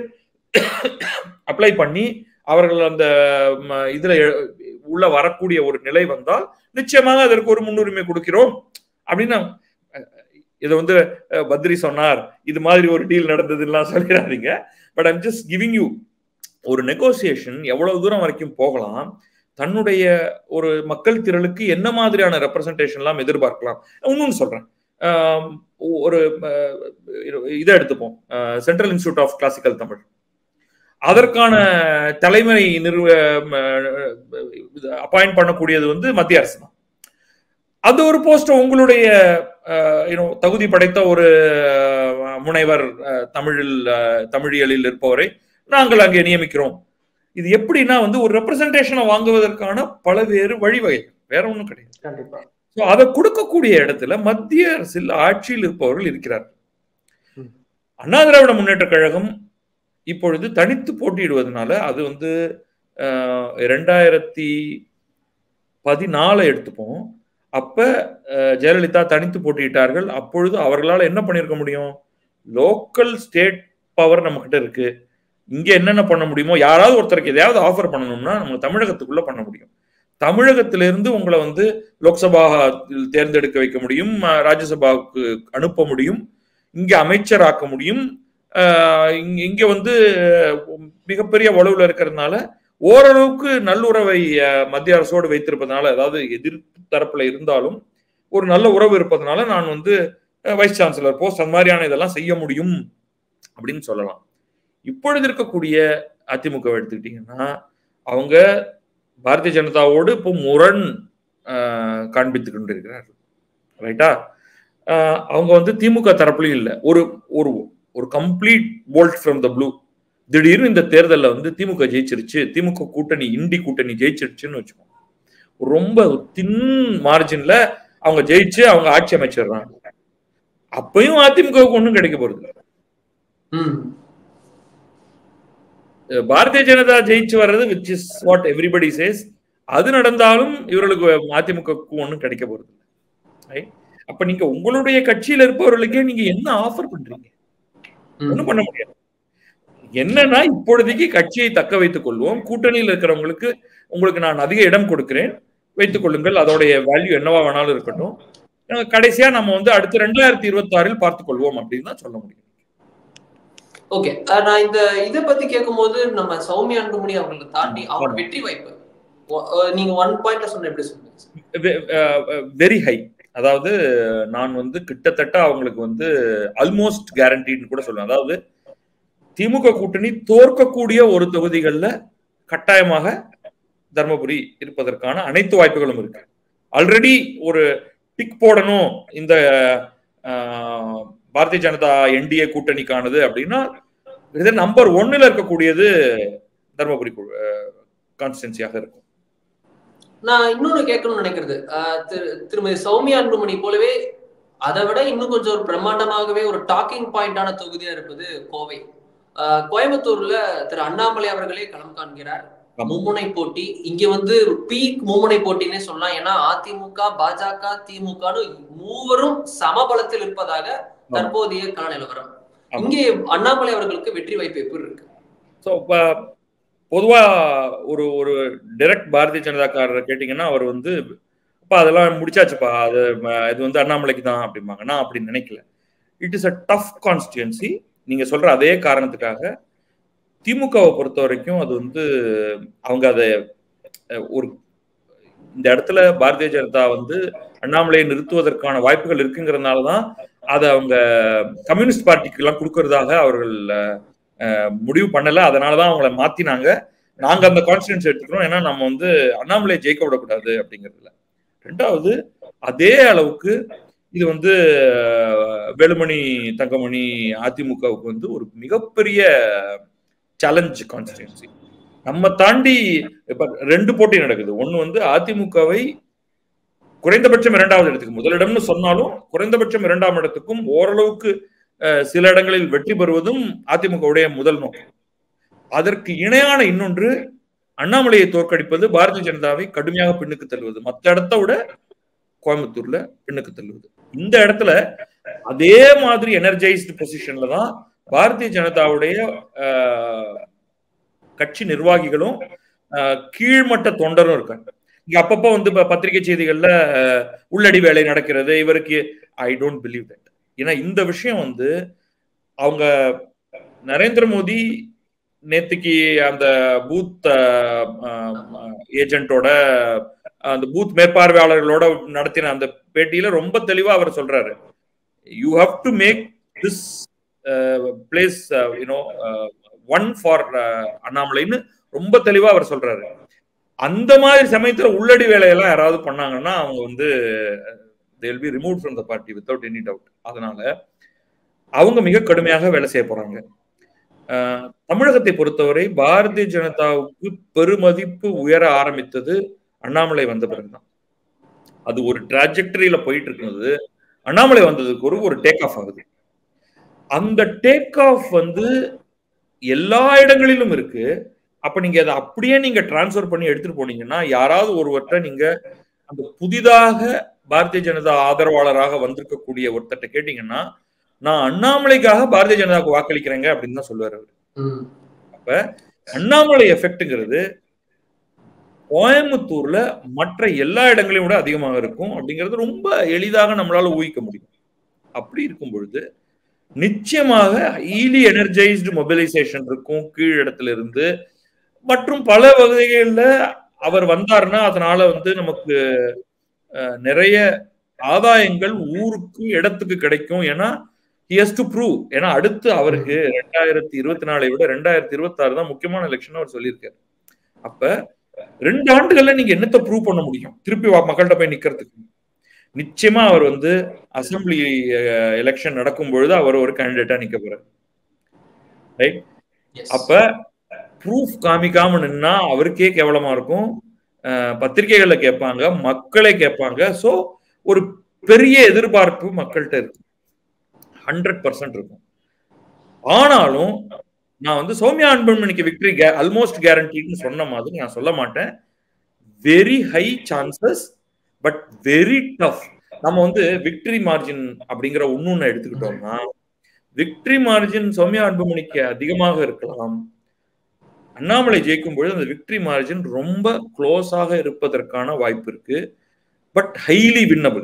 அப்ளை பண்ணி அவர்கள் அந்த ம, இதுல எ- உள்ள வரக்கூடிய ஒரு நிலை வந்தால் நிச்சயமாக அதற்கு ஒரு முன்னுரிமை கொடுக்கிறோம் அப்படின்னு அஹ், இதை வந்து அஹ், பத்ரி சொன்னார் இது மாதிரி ஒரு டீல் நடந்ததுலாம் சொல்லிடாதீங்க but I'm just giving you ஒரு நெகோசியேஷன் எவ்வளவு தூரம் வரைக்கும் போகலாம் தன்னுடைய ஒரு மக்கள் திரளுக்கு என்ன மாதிரியான ரெப்ரசன்டேஷன்லாம் எதிர்பார்க்கலாம் இன்னொன்னு சொல்றேன் ஆம், ஒரு அஹ், இதை எடுத்துப்போம் central institute of classical Tamil அதற்கான தலைமை நிறுவ அப்பாயிண்ட் பண்ணக்கூடியது வந்து மத்திய அரசு தான் அது ஒரு போஸ்ட் உங்களுடைய அஹ், you know, தகுதி படைத்த ஒரு அஹ், முனைவர் அஹ், தமிழில் அஹ், தமிழியலில் இருப்பவரை நாங்கள் அங்கே நியமிக்கிறோம் இது எப்படின்னா வந்து ஒரு ரெப்ரசன்டேஷனை வாங்குவதற்கான பல்வேறு வழிவகைகள் வேற ஒண்ணும் கிடையாது கண்டிப்பா So, அதை கொடுக்கக்கூடிய இடத்துல மத்திய அரசில் ஆட்சியில் இருப்பவர்கள் இருக்கிறார் ம். அண்ணா திராவிட முன்னேற்ற கழகம் இப்பொழுது தனித்து போட்டியிடுவதனால அது வந்து அஹ், ரெண்டாயிரத்தி பதினாலை எடுத்துப்போம் அப்ப அஹ், ஜெயலலிதா தனித்து போட்டியிட்டார்கள் அப்பொழுது அவர்களால் என்ன பண்ணியிருக்க முடியும் லோக்கல் ஸ்டேட் பவர் நம்ம கிட்ட இருக்கு இங்க என்னென்ன பண்ண முடியுமோ யாராவது ஒருத்தருக்கு எதையாவது ஆஃபர் பண்ணணும்னா நம்ம தமிழகத்துக்குள்ள பண்ண முடியும் தமிழகத்திலிருந்து உங்களை வந்து லோக்சபா தேர்ந்தெடுக்க வைக்க முடியும் அஹ், ராஜ்யசபாவுக்கு அனுப்ப முடியும் இங்க அமைச்சராக்க முடியும் அஹ், இங்க- இங்க வந்து அஹ், மிகப்பெரிய வலுவில் இருக்கிறதுனால ஓரளவுக்கு நல்லுறவை அஹ், மத்திய அரசோடு வைத்திருப்பதனால அதாவது எதிர்ப்பு தரப்புல இருந்தாலும் ஒரு நல்ல உறவு இருப்பதனால நான் வந்து வைஸ் சான்சலர் போஸ்ட் அந்த மாதிரியான இதெல்லாம் செய்ய முடியும் அப்படின்னு சொல்லலாம் இப்பொழுது இருக்கக்கூடிய அதிமுக எடுத்துக்கிட்டீங்கன்னா அவங்க பாரதிய ஜனதாவோடு இப்போ முரண் ஆஹ், காண்பித்துக் கொண்டிருக்கிறார்கள் ரைட்டா ஆஹ், அவங்க வந்து திமுக தரப்புலையும் இல்லை ஒரு ஒரு ஒரு complete bolt from the blue திடீர்னு இந்த தேர்தலில் வந்து திமுக ஜெயிச்சிருச்சு திமுக கூட்டணி இண்டி கூட்டணி ஜெயிச்சிருச்சுன்னு வச்சுக்கோங்க ரொம்ப தின் மார்ஜின்ல அவங்க ஜெயிச்சு அவங்க ஆட்சி அமைச்சிடுறாங்க அப்பயும் அதிமுகவுக்கு ஒன்றும் கிடைக்க போறது இல்ல. ம் அஹ் பாரதிய ஜனதா ஜெயிச்சு வர்றது which is what everybody says அது நடந்தாலும் இவர்களுக்கு அதிமுகவுக்கு ஒன்றும் கிடைக்க போறது இல்லை Right? அப்ப நீங்க உங்களுடைய கட்சியில இருப்பவர்களுக்கே நீங்க என்ன ஆஃபர் பண்றீங்க ம். ஒண்ணும் பண்ண முடியாது என்னன்னா இப்பொழுதைக்கு கட்சியை தக்க வைத்துக் கொள்வோம் கூட்டணியில் இருக்கிறவங்களுக்கு உங்களுக்கு நான் அதிக இடம் கொடுக்கிறேன் வைத்துக் கொள்ளுங்கள் அதோடைய வேல்யூ என்னவா வேணாலும் இருக்கட்டும் அஹ் கடைசியா நம்ம வந்து அடுத்து ரெண்டாயிரத்தி இருபத்தி ஆறில் பார்த்துக் கொள்வோம் அப்படின்னு தான் சொல்ல முடியும் ஓகே நான் இந்த இத பத்தி கேட்கும்போது நம்ம சௌமியா அன்புமணி அவங்களை தாண்டி அவங்க வெற்றி வாய்ப்பு ஒ- அஹ் நீங்க ஒன் பாயிண்ட்ல சொன்ன எப்படி சொல்லுங்க வெரி ஹை அதாவது நான் வந்து கிட்டத்தட்ட அவங்களுக்கு வந்து ஆல்மோஸ்ட் கேரண்டின்னு கூட சொல்லுவேன் அதாவது திமுக கூட்டணி தோற்கக்கூடிய ஒரு தொகுதிகளில் கட்டாயமாக தர்மபுரி இருப்பதற்கான அனைத்து வாய்ப்புகளும் இருக்கு ஆல்ரெடி ஒரு டிக் போடணும் இந்த ஆஹ், பாரதிய ஜனதா என்டிஏ கூட்டணிக்கானது அப்படின்னா இது நம்பர் ஒன்னுல இருக்கக்கூடியது தர்மபுரி கான்ஸ்டன்சியாக இருக்கும் நான் இன்னொன்னு கேட்கணும்னு நினைக்கிறது அஹ் திரு- திருமதி சௌமியா அன்புமணி போலவே அதை விட இன்னும் கொஞ்சம் ஒரு பிரம்மாண்டமாகவே ஒரு டாக்கிங் பாயிண்டான தொகுதியா இருப்பது கோவை அஹ் கோயம்புத்தூர்ல திரு அண்ணாமலை அவர்களே களம் காண்கிறார் ஆமா. மும்முனை போட்டி இங்க வந்து பீக் மும்முனை போட்டினே சொல்லலாம் ஏன்னா அதிமுக பாஜக திமுகன்னு மூவரும் சமபலத்தில் இருப்பதாக தற்போதைய கள நிலவரம் ஆமா. இங்கே அண்ணாமலை அவர்களுக்கு வெற்றி வாய்ப்பு எப்படி இருக்கு ஸோ பொதுவா ஒரு ஒரு டைரக்ட் பாரதிய ஜனதாக்காரரை கேட்டிங்கன்னா அவர் வந்து அப்பா அதெல்லாம் முடிச்சாச்சுப்பா அது ம, இது வந்து அண்ணாமலைக்கு தான் அப்படிம்பாங்க நான் அப்படி நினைக்கல it is a tough constituency நீங்க சொல்ற அதே காரணத்துக்காக திமுகவை பொறுத்த வரைக்கும் அது வந்து அவங்க அதை அஹ், ஒரு இந்த இடத்துல பாரதிய ஜனதா வந்து அண்ணாமலையை நிறுத்துவதற்கான வாய்ப்புகள் இருக்குங்கிறதுனால தான் அதை அவங்க கம்யூனிஸ்ட் பார்ட்டிக்கு எல்லாம் கொடுக்கறதாக அவர்கள் அஹ், முடிவு பண்ணல அதனால தான் அவங்கள மாத்தினாங்க நாங்க அந்த கான்ஸ்டிடன்ஸ் எடுத்துக்கிறோம் ஏன்னா நம்ம வந்து அண்ணாமலை ஜெயிக்க விடக்கூடாது அப்படிங்கிறதுல ரெண்டாவது அதே அளவுக்கு இது வந்து அஹ், வேலுமணி தங்கமணி அதிமுகவுக்கு வந்து ஒரு மிகப்பெரிய சேலஞ்ச் கான்ஸ்டிடன்சி நம்ம தாண்டி இப்ப ரெண்டு போட்டி நடக்குது ஒண்ணு வந்து அதிமுகவை குறைந்தபட்சம் இரண்டாவது இடத்துக்கு முதலிடம்னு சொன்னாலும் குறைந்தபட்சம் இரண்டாம் இடத்துக்கும் ஓரளவுக்கு அஹ், சில இடங்களில் வெற்றி பெறுவதும் அதிமுகவுடைய முதல் நோக்கம் அதற்கு இணையான இன்னொன்று அண்ணாமலையை தோற்கடிப்பது பாரதிய ஜனதாவை கடுமையாக பின்னுக்கு தள்ளுவது மற்ற இடத்த விட கோயம்புத்தூர்ல பின்னுக்கு தள்ளுவது இந்த இடத்துல அதே மாதிரி எனர்ஜைஸ்டு பொசிஷன்ல தான் பாரதிய ஜனதாவுடைய அஹ், கட்சி நிர்வாகிகளும் அஹ், கீழ்மட்ட தொண்டரும் இருக்காங்க இங்க அப்பப்போ வந்து இப்ப பத்திரிகை செய்திகள்ல அஹ், உள்ளடி வேலை நடக்கிறது இவருக்கு ஐ டோன்ட் பிலீவ் தட் ஏன்னா இந்த விஷயம் வந்து அவங்க நரேந்திர மோடி நேத்துக்கு அந்த பூத் ஏஜென்ட்டோட அந்த பூத் மேற்பார்வையாளர்களோட நடத்தின அந்த பேட்டியில ரொம்ப தெளிவா அவர் சொல்றாரு you have to make this place you know one for அண்ணாமலைன்னு ரொம்ப தெளிவா அவர் சொல்றாரு அந்த மாதிரி சமயத்துல உள்ளடி வேலையெல்லாம் யாராவது பண்ணாங்கன்னா அவங்க வந்து they'll be remove from the party without any doubt அதனால அவங்க மிக கடுமையாக வேலை செய்ய போறாங்க அஹ், தமிழகத்தை பொறுத்தவரை பாரதிய ஜனதாவுக்கு பெருமதிப்பு உயர ஆரம்பித்தது அண்ணாமலை வந்த பிறகுதான் அது ஒரு டிராஜெக்டரியில போயிட்டு இருக்கிறது அண்ணாமலை வந்ததுக்கு ஒரு ஒரு டேக் ஆஃப் ஆகுது அந்த டேக் ஆஃப் வந்து எல்லா இடங்களிலும் இருக்கு அப்ப நீங்க அதை அப்படியே நீங்க டிரான்ஸ்ஃபர் பண்ணி எடுத்துட்டு போனீங்கன்னா யாராவது ஒருவர்கிட்ட நீங்க அந்த புதிதாக பாரதிய ஜனதா ஆதரவாளராக வந்திருக்கக்கூடிய ஒருத்தர்ட்ட கேட்டீங்கன்னா நான் அண்ணாமலைக்காக பாரதிய ஜனதாவுக்கு வாக்களிக்கிறேங்க அப்படின்னு தான் சொல்லுவார் அவர் ம். அப்ப அண்ணாமலை எஃபெக்ட்ங்கிறது கோயம்புத்தூர்ல மற்ற எல்லா இடங்களையும் விட அதிகமாக இருக்கும் அப்படிங்கிறது ரொம்ப எளிதாக நம்மளால ஊகிக்க முடியும் அப்படி இருக்கும் பொழுது நிச்சயமாக ஹைலி எனர்ஜைஸ்டு மொபிலைசேஷன் இருக்கும் கீழ் இடத்துல இருந்து மற்றும் பல வகைகள்ல அவர் வந்தாருன்னா அதனால வந்து நமக்கு அஹ், நிறைய ஆதாயங்கள் ஊருக்கு இடத்துக்கு கிடைக்கும் ஏன்னா ஹியஸ் டு ப்ரூவ் ஏன்னா அடுத்து அவருக்கு ரெண்டாயிரத்தி இருபத்தி நாலை விட ரெண்டாயிரத்தி இருபத்தி ஆறு தான் முக்கியமான எலெக்ஷன் அவர் சொல்லியிருக்காரு அப்ப ரெண்டு ஆண்டுகள்ல நீங்க என்னத்த ப்ரூவ் பண்ண முடியும் திருப்பி வா- மக்கள்கிட்ட போய் நிக்கிறதுக்கு நிச்சயமா அவர் வந்து அசெம்பிளி எலெக்ஷன் நடக்கும் பொழுது அவர் ஒரு கேண்டிடேட்டா நிக்க போறாரு ரைட் Yes. அப்ப ப்ரூஃப் காமிக்காம நின்னா அவருக்கே கேவலமா இருக்கும் அஹ் பத்திரிகைகள்ல கேட்பாங்க மக்களை கேட்பாங்க சோ ஒரு பெரிய எதிர்பார்ப்பு மக்கள்கிட்ட இருக்கு ஹண்ட்ரட் பர்சன்ட் இருக்கும் ஆனாலும் நான் வந்து சௌமியா அன்பன்மணிக்கு விக்டரி ஆல்மோஸ்ட் கேரண்டின்னு சொன்ன மாதிரி நான் சொல்ல மாட்டேன் very high chances but very tough நம்ம வந்து விக்டரி மார்ஜின் அப்படிங்கிற ஒன்னு எடுத்துக்கிட்டோம்னா விக்டரி மார்ஜின் சௌமியா அன்புமணிக்கு அதிகமாக இருக்கலாம் அண்ணாமலை ஜெயிக்கும் பொழுது அந்த விக்டரி மார்ஜின் ரொம்ப க்ளோஸாக இருப்பதற்கான வாய்ப்பு இருக்கு பட் ஹைலி வின்னபிள்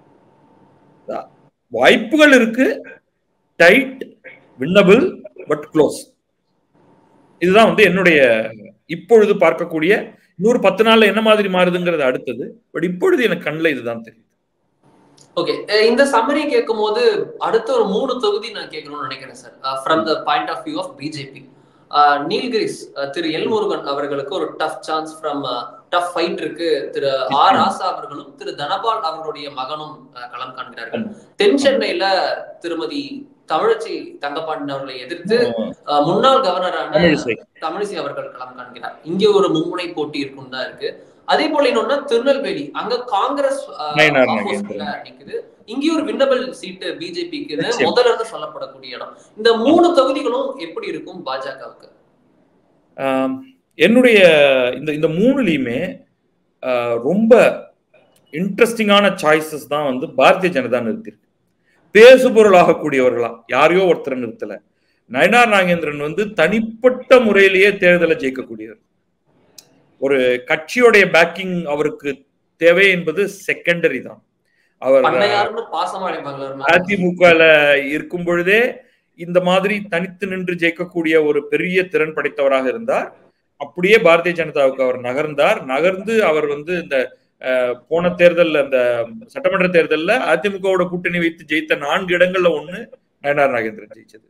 வாய்ப்புகள் இருக்கு டைட் வின்னபிள் பட் க்ளோஸ் இதுதான் வந்து என்னுடைய இப்பொழுது பார்க்கக்கூடிய இன்னொரு பத்து நாள்ல என்ன மாதிரி மாறுதுங்கிறது அடுத்தது பட் இப்பொழுது எனக்கு கண்ணில் இதுதான் தெரியுது ஓகே இந்த சம்மரி கேட்கும் போது அடுத்த ஒரு மூணு தொகுதி நான் கேட்கணும்னு நினைக்கிறேன் sir from the point of view of BJP Nilgiris அஹ், திரு எல்முருகன் அவர்களுக்கு ஒரு tough chance from tough fight இருக்கு திரு ஆர் ராசா அவர்களும் திரு தனபால் அவர்களுடைய மகனும் அஹ், களம் காண்கிறார்கள் தென் சென்னையில திருமதி தமிழச்சி தங்கப்பாண்டியன் அவர்களை எதிர்த்து அஹ், முன்னாள் கவர்னரான தமிழிசை. தமிழிசை அவர்கள் களம் காண்கிறார் இங்கே ஒரு மும்முனை போட்டி இருக்கும் தான் இருக்கு அதே போல இன்னொன்னு திருநெல்வேலி அங்க காங்கிரஸ் அஹ், நயினார் opposite ல நாகேந்திரன். நிக்குது இங்கேயும் ஒரு வின்னபிள் சீட்டு பிஜேபிக்கு நிச்சயம். முதல்ல இருந்து சொல்லப்படக்கூடிய இடம் இந்த மூணு தொகுதிகளும் எப்படி இருக்கும் பாஜகவுக்கு ஆம், என்னுடைய இந்த இந்த மூணுலையுமே ஆஹ், ரொம்ப இன்ட்ரெஸ்டிங்கான சாய்ஸஸ் தான் வந்து பாரதிய ஜனதா நிறுத்திருக்கு பேசுபொருளாகக்கூடியவர்களா யாரையோ ஒருத்தர் நிறுத்தல நயனார் நாகேந்திரன் வந்து தனிப்பட்ட முறையிலேயே தேர்தலை ஜெயிக்கக்கூடியவர் ஒரு கட்சியோடைய பேக்கிங் அவருக்கு தேவை என்பது செகண்டரி தான் அவர் பண்ணையாருன்னு பாசமா அழைப்பாங்களா அதிமுகல இருக்கும் பொழுதே இந்த மாதிரி தனித்து நின்று ஜெயிக்கக்கூடிய ஒரு பெரிய திறன் படைத்தவராக இருந்தார் அப்படியே பாரதிய ஜனதாவுக்கு அவர் நகர்ந்தார் நகர்ந்து அவர் வந்து இந்த அஹ், போன தேர்தல்ல அந்த சட்டமன்ற தேர்தல்ல அதிமுகவோட கூட்டணி வைத்து ஜெயித்த நான்கு இடங்கள்ல ஒண்ணு நயனார் நாகேந்திரன் ஜெயிச்சது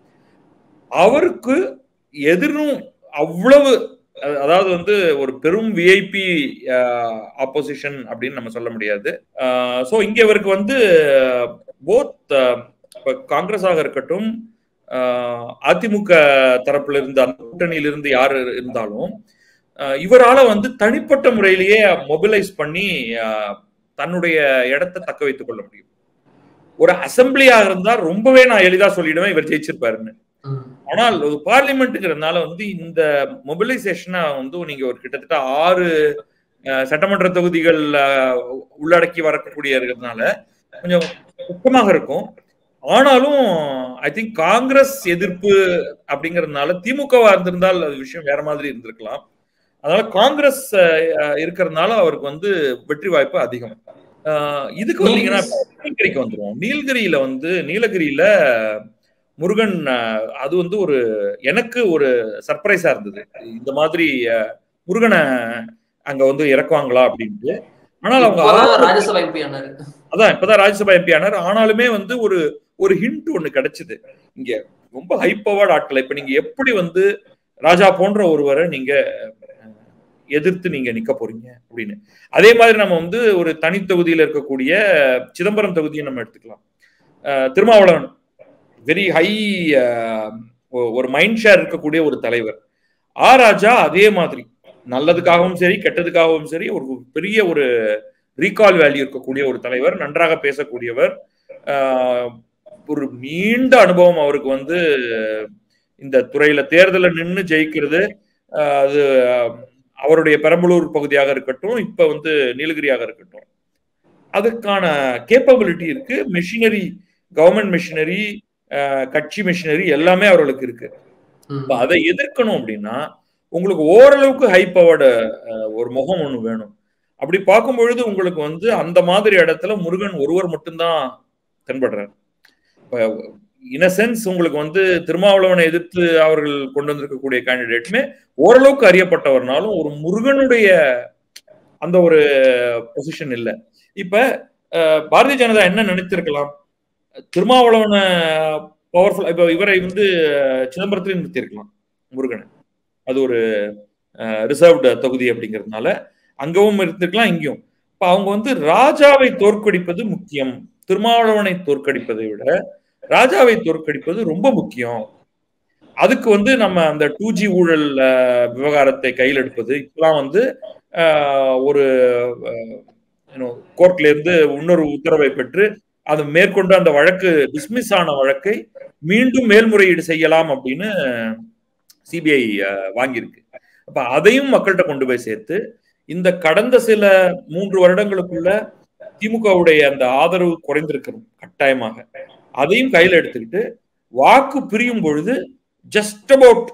அவருக்கு எதிரும் அவ்வளவு அஹ், அதாவது வந்து ஒரு பெரும் விஐபி ஆப்போசிஷன் அப்படின்னு நம்ம சொல்ல முடியாது ஸோ இங்க இவருக்கு வந்து போத் காங்கிரஸாக இருக்கட்டும் அஹ், அதிமுக தரப்புல இருந்து அந்த கூட்டணியில இருந்து யார் இருந்தாலும் அஹ், இவரால வந்து தனிப்பட்ட முறையிலேயே மொபிலைஸ் பண்ணி அஹ், தன்னுடைய இடத்தை தக்க வைத்துக் கொள்ள முடியும் ஒரு அசம்பிளியா இருந்தா ரொம்பவே நான் எளிதா சொல்லிடுவேன் இவர் ஜெயிச்சிருப்பாருன்னு ஆனால் ஒரு பார்லிமெண்ட்டுங்கிறதுனால வந்து இந்த மொபிலைசேஷனை வந்து நீங்க ஒரு கிட்டத்தட்ட ஆறு அஹ், சட்டமன்ற தொகுதிகள் அஹ், உள்ளடக்கி வரக்கூடிய இருக்கிறதுனால கொஞ்சம் சுத்தமாக இருக்கும் ஆனாலும் ஐ திங்க் காங்கிரஸ் எதிர்ப்பு அப்படிங்கறதுனால திமுகவா இருந்திருந்தால் அது விஷயம் வேற மாதிரி இருந்திருக்கலாம் அதனால காங்கிரஸ் அஹ், இருக்கிறதுனால அவருக்கு வந்து வெற்றி வாய்ப்பு அதிகம் அஹ், இதுக்கு வந்தீங்கன்னா நீலகிரிக்கு வந்துருவோம் நீலகிரியில வந்து நீலகிரியில முருகன் அஹ், அது வந்து ஒரு எனக்கு ஒரு சர்ப்ரைஸா இருந்தது இந்த மாதிரி அஹ், முருகனை அங்க வந்து இறக்குவாங்களா அப்படின்ட்டு ஆனால் அவங்க இப்பதான் ராஜ்யசபா எம்பி ஆனாரு அதான் இப்பதான் ராஜ்யசபா எம்பி ஆனார் ஆனாலுமே வந்து ஒரு ஒரு ஹிண்ட் ஒண்ணு கிடைச்சது இங்க ரொம்ப ஹை பவர்ட் ஆட்கள் இப்ப நீங்க எப்படி வந்து ராஜா போன்ற ஒருவரை நீங்க அஹ், எதிர்த்து நீங்க நிக்க போறீங்க அப்படின்னு அதே மாதிரி நம்ம வந்து ஒரு தனி தொகுதியில இருக்கக்கூடிய சிதம்பரம் தொகுதியை நம்ம எடுத்துக்கலாம் அஹ், திருமாவளவன் வெரி ஹை ஒரு மைண்ட் ஷேர் இருக்கக்கூடிய ஒரு தலைவர் ஆ ராஜா அதே மாதிரி நல்லதுக்காகவும் சரி கெட்டதுக்காகவும் சரி ஒரு பெரிய ஒரு ரீகால் வேல்யூ இருக்கக்கூடிய ஒரு தலைவர் நன்றாக பேசக்கூடியவர் ஆஹ் ஒரு நீண்ட அனுபவம் அவருக்கு வந்து இந்த துறையில தேர்தல நின்று ஜெயிக்கிறது ஆஹ் அது ஆஹ் அவருடைய பெரம்பலூர் பகுதியாக இருக்கட்டும் இப்ப வந்து நீலகிரியாக இருக்கட்டும் அதுக்கான கேப்பபிலிட்டி இருக்கு மிஷினரி கவர்மெண்ட் மிஷினரி கட்சி மிஷினரி எல்லாமே அவர்களுக்கு இருக்கு ம். இப்ப அதை எதிர்க்கணும் அப்படின்னா உங்களுக்கு ஓரளவுக்கு ஹை பவர்டு ஒரு முகம் ஒண்ணு வேணும் அப்படி பார்க்கும் பொழுது உங்களுக்கு வந்து அந்த மாதிரி இடத்துல முருகன் ஒருவர் மட்டும்தான் தென்படுறார் இப்ப இன் சென்ஸ் உங்களுக்கு வந்து திருமாவளவனை எதிர்த்து அவர்கள் கொண்டு வந்திருக்கக்கூடிய கேண்டிடேட்டுமே ஓரளவுக்கு அறியப்பட்டவர்னாலும் ஒரு முருகனுடைய அந்த ஒரு பொசிஷன் இல்ல இப்ப அஹ், பாரதிய ஜனதா என்ன நினைத்திருக்கலாம் திருமாவளவனை பவர்ஃபுல் இப்ப இவரை வந்து அஹ், சிதம்பரத்திலையும் நிறுத்தியிருக்கலாம் முருகனை அது ஒரு ரிசர்வ்டு தொகுதி அப்படிங்கிறதுனால அங்கவும் இருந்திருக்கலாம் இங்கேயும் இப்ப அவங்க வந்து ராஜாவை தோற்கடிப்பது முக்கியம் திருமாவளவனை தோற்கடிப்பதை விட ராஜாவை தோற்கடிப்பது ரொம்ப முக்கியம் அதுக்கு வந்து நம்ம அந்த டூ ஜி ஊழல் அஹ், விவகாரத்தை கையில் எடுப்பது இப்பெல்லாம் வந்து அஹ், ஒரு கோர்ட்ல இருந்து இன்னொரு உத்தரவை பெற்று அது மேற்கொண்டு அந்த வழக்கு டிஸ்மிஸ் ஆன வழக்கை மீண்டும் மேல்முறையீடு செய்யலாம் அப்படின்னு சிபிஐ வாங்கியிருக்கு அப்ப அதையும் மக்கள்கிட்ட கொண்டு போய் சேர்த்து இந்த கடந்த சில மூன்று வருடங்களுக்குள்ள திமுகவுடைய அந்த ஆதரவு குறைந்திருக்கணும் கட்டாயமாக அதையும் கையில எடுத்துக்கிட்டு வாக்கு பிரியும் பொழுது ஜஸ்ட் அபவுட்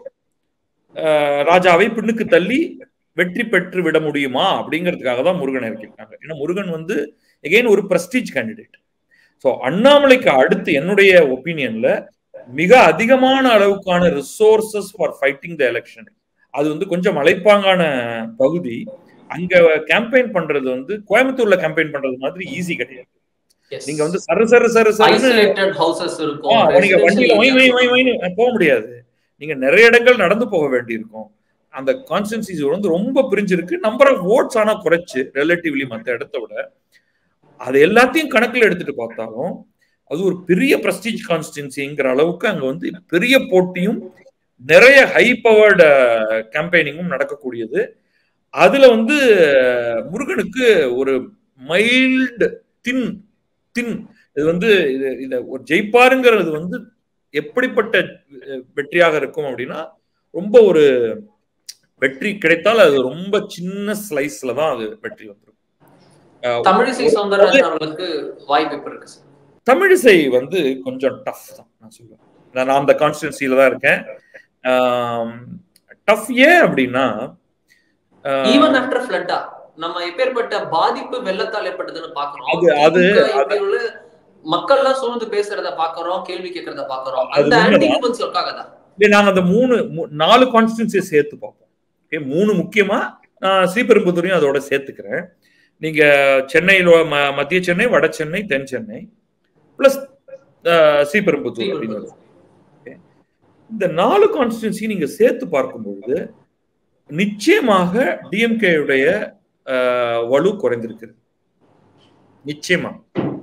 ராஜாவை பின்னுக்கு தள்ளி வெற்றி பெற்று விட முடியுமா அப்படிங்கிறதுக்காக தான் முருகன் இறக்கிருக்காங்க ஏன்னா முருகன் வந்து எகைன் ஒரு பிரஸ்டீஜ் கேண்டிடேட் ஸோ அண்ணாமலைக்கு அடுத்து என்னுடைய ஒப்பீனியன்ல மிக அதிகமான அளவுக்கான resources for fighting the election அது வந்து கொஞ்சம் மலைப்பாங்கான பகுதி அங்க கேம்பெயின் பண்றது வந்து கோயம்புத்தூர்ல கேம்பெயின் பண்றது மாதிரி ஈஸி கிடையாது Yes. நீங்க வந்து சரு சரு சரு சருன்னு ஐசோலேட்டட் ஹவுசஸ் ஆ, இருக்கும் நீங்க வண்டியில residential ஒய் ஒய் areas ஒய் ஒய்னு போக முடியாது நீங்க நிறைய இடங்கள் நடந்து போக வேண்டியிருக்கும் அந்த கான்ஸ்டன்சிஸ் வந்து ரொம்ப பிரிஞ்சிருக்கு நம்பர் ஆஃப் ஓட்ஸ் ஆனா குறைச்சு ரிலேட்டிவ்லி மத்த இடத்த விட அது எல்லாத்தையும் கணக்குல எடுத்துட்டு பார்த்தாலும் அது ஒரு பெரிய பிரஸ்டீஜ் கான்ஸ்டன்சிங்கிற அளவுக்கு அங்க வந்து பெரிய போட்டியும் நிறைய ஹை பவர்டு கேம்பெயினிங்கும் நடக்கக்கூடியது அதுல வந்து முருகனுக்கு ஒரு மைல்டு தின் தின் இது வந்து இது இத ஒரு ஜெயிப்பாருங்கிறது வந்து எப்படிப்பட்ட அஹ், வெற்றியாக இருக்கும் அப்படின்னா ரொம்ப ஒரு வெற்றி கிடைத்தால் அது ரொம்ப சின்ன ஸ்லைஸ்ல தான் அது வெற்றி வந்துடும் அஹ், தமிழிசை சவுந்தரராஜன் அவர்களுக்கு வாய்ப்பு இப்ப இருக்கு சார் தமிழிசை வந்து கொஞ்சம் டஃப் தான் நான் சொல்லுவேன் நான் நான் அந்த கான்ஸ்டிடன்சியில தான் இருக்கேன் டஃப் ஏன் அப்படின்னா அஹ், ஈவன் ஆஃப்டர் ஃபிளட்டா நம்ம எப்பேற்பட்ட பாதிப்பு வெள்ளத்தால் ஏற்பட்டதுன்னு பாக்குறோம் அது- அது- திமுக இப்படி உள்ள மக்கள் எல்லாம் சூழ்ந்து பேசுறத பாக்குறோம் கேள்வி கேட்கறத பாக்குறோம் அது அந்த உண்மைதான். ஆன்டி ஹியூமன்ஸ் ஒர்க் ஆகாதா இல்லை நாங்க அந்த மூணு மூ- நாலு கான்ஸ்டிடன்சியை சேர்த்து பார்ப்போம் ஓகே மூணு முக்கியமா நான் ஸ்ரீபெரும்புதூரையும் அதோட சேர்த்துக்கிறேன் நீங்க சென்னையில் ம- மத்திய சென்னை வட சென்னை தென் சென்னை பிளஸ் ஸ்ரீபெரும்புதூர் அப்படின்னு வரும். Okay. இந்த நாலு கான்ஸ்டிடன்சி நீங்க சேர்த்து பார்க்கும்பொழுது நிச்சயமாக டிஎம்கேயுடைய வலு குறைந்திருக்கிறது நிச்சயமா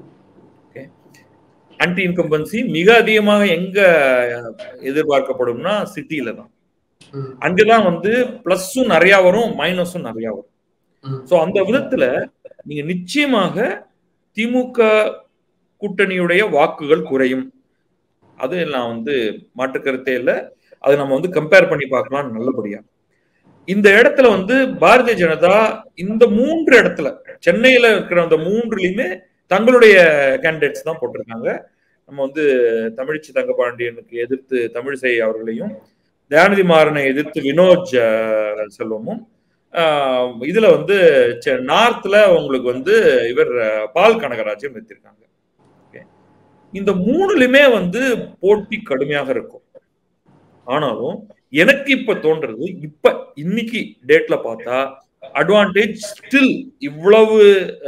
ஆன்டி இன்கம்பன்சி மிக அதிகமாக எங்க எதிர்பார்க்கப்படும்னா சிட்டியில தான் ம். அங்கதான் வந்து பிளஸும் நிறைய வரும் மைனஸும் நிறைய வரும் ம். சோ அந்த விதத்துல நீங்க நிச்சயமாக திமுக கூட்டணியுடைய வாக்குகள் குறையும் அது நான் வந்து மாற்று கருத்தே இல்லை அதை நம்ம வந்து கம்பேர் பண்ணி பார்க்கலாம் நல்லபடியா இந்த இடத்துல வந்து பாரதிய ஜனதா இந்த மூன்று இடத்துல சென்னையில இருக்கிற அந்த மூன்றுலயுமே தங்களுடைய கேண்டிடேட்ஸ் தான் போட்டிருக்காங்க நம்ம வந்து தமிழிச்சி தங்கபாண்டியனுக்கு எதிர்த்து தமிழிசை அவர்களையும் தயாநிதி மாறனை எதிர்த்து வினோஜ் அஹ், செல்வமும் ஆஹ், இதுல வந்து செ- நார்த்ல உங்களுக்கு வந்து இவர் அஹ், பால் கனகராஜும் வைத்திருக்காங்க Okay. இந்த மூணுலயுமே வந்து போட்டி கடுமையாக இருக்கும் ஆனாலும் எனக்கு இப்ப தோன்றது இப்ப இன்னைக்கு டேட்ல பார்த்தா அட்வான்டேஜ் ஸ்டில் இவ்வளவு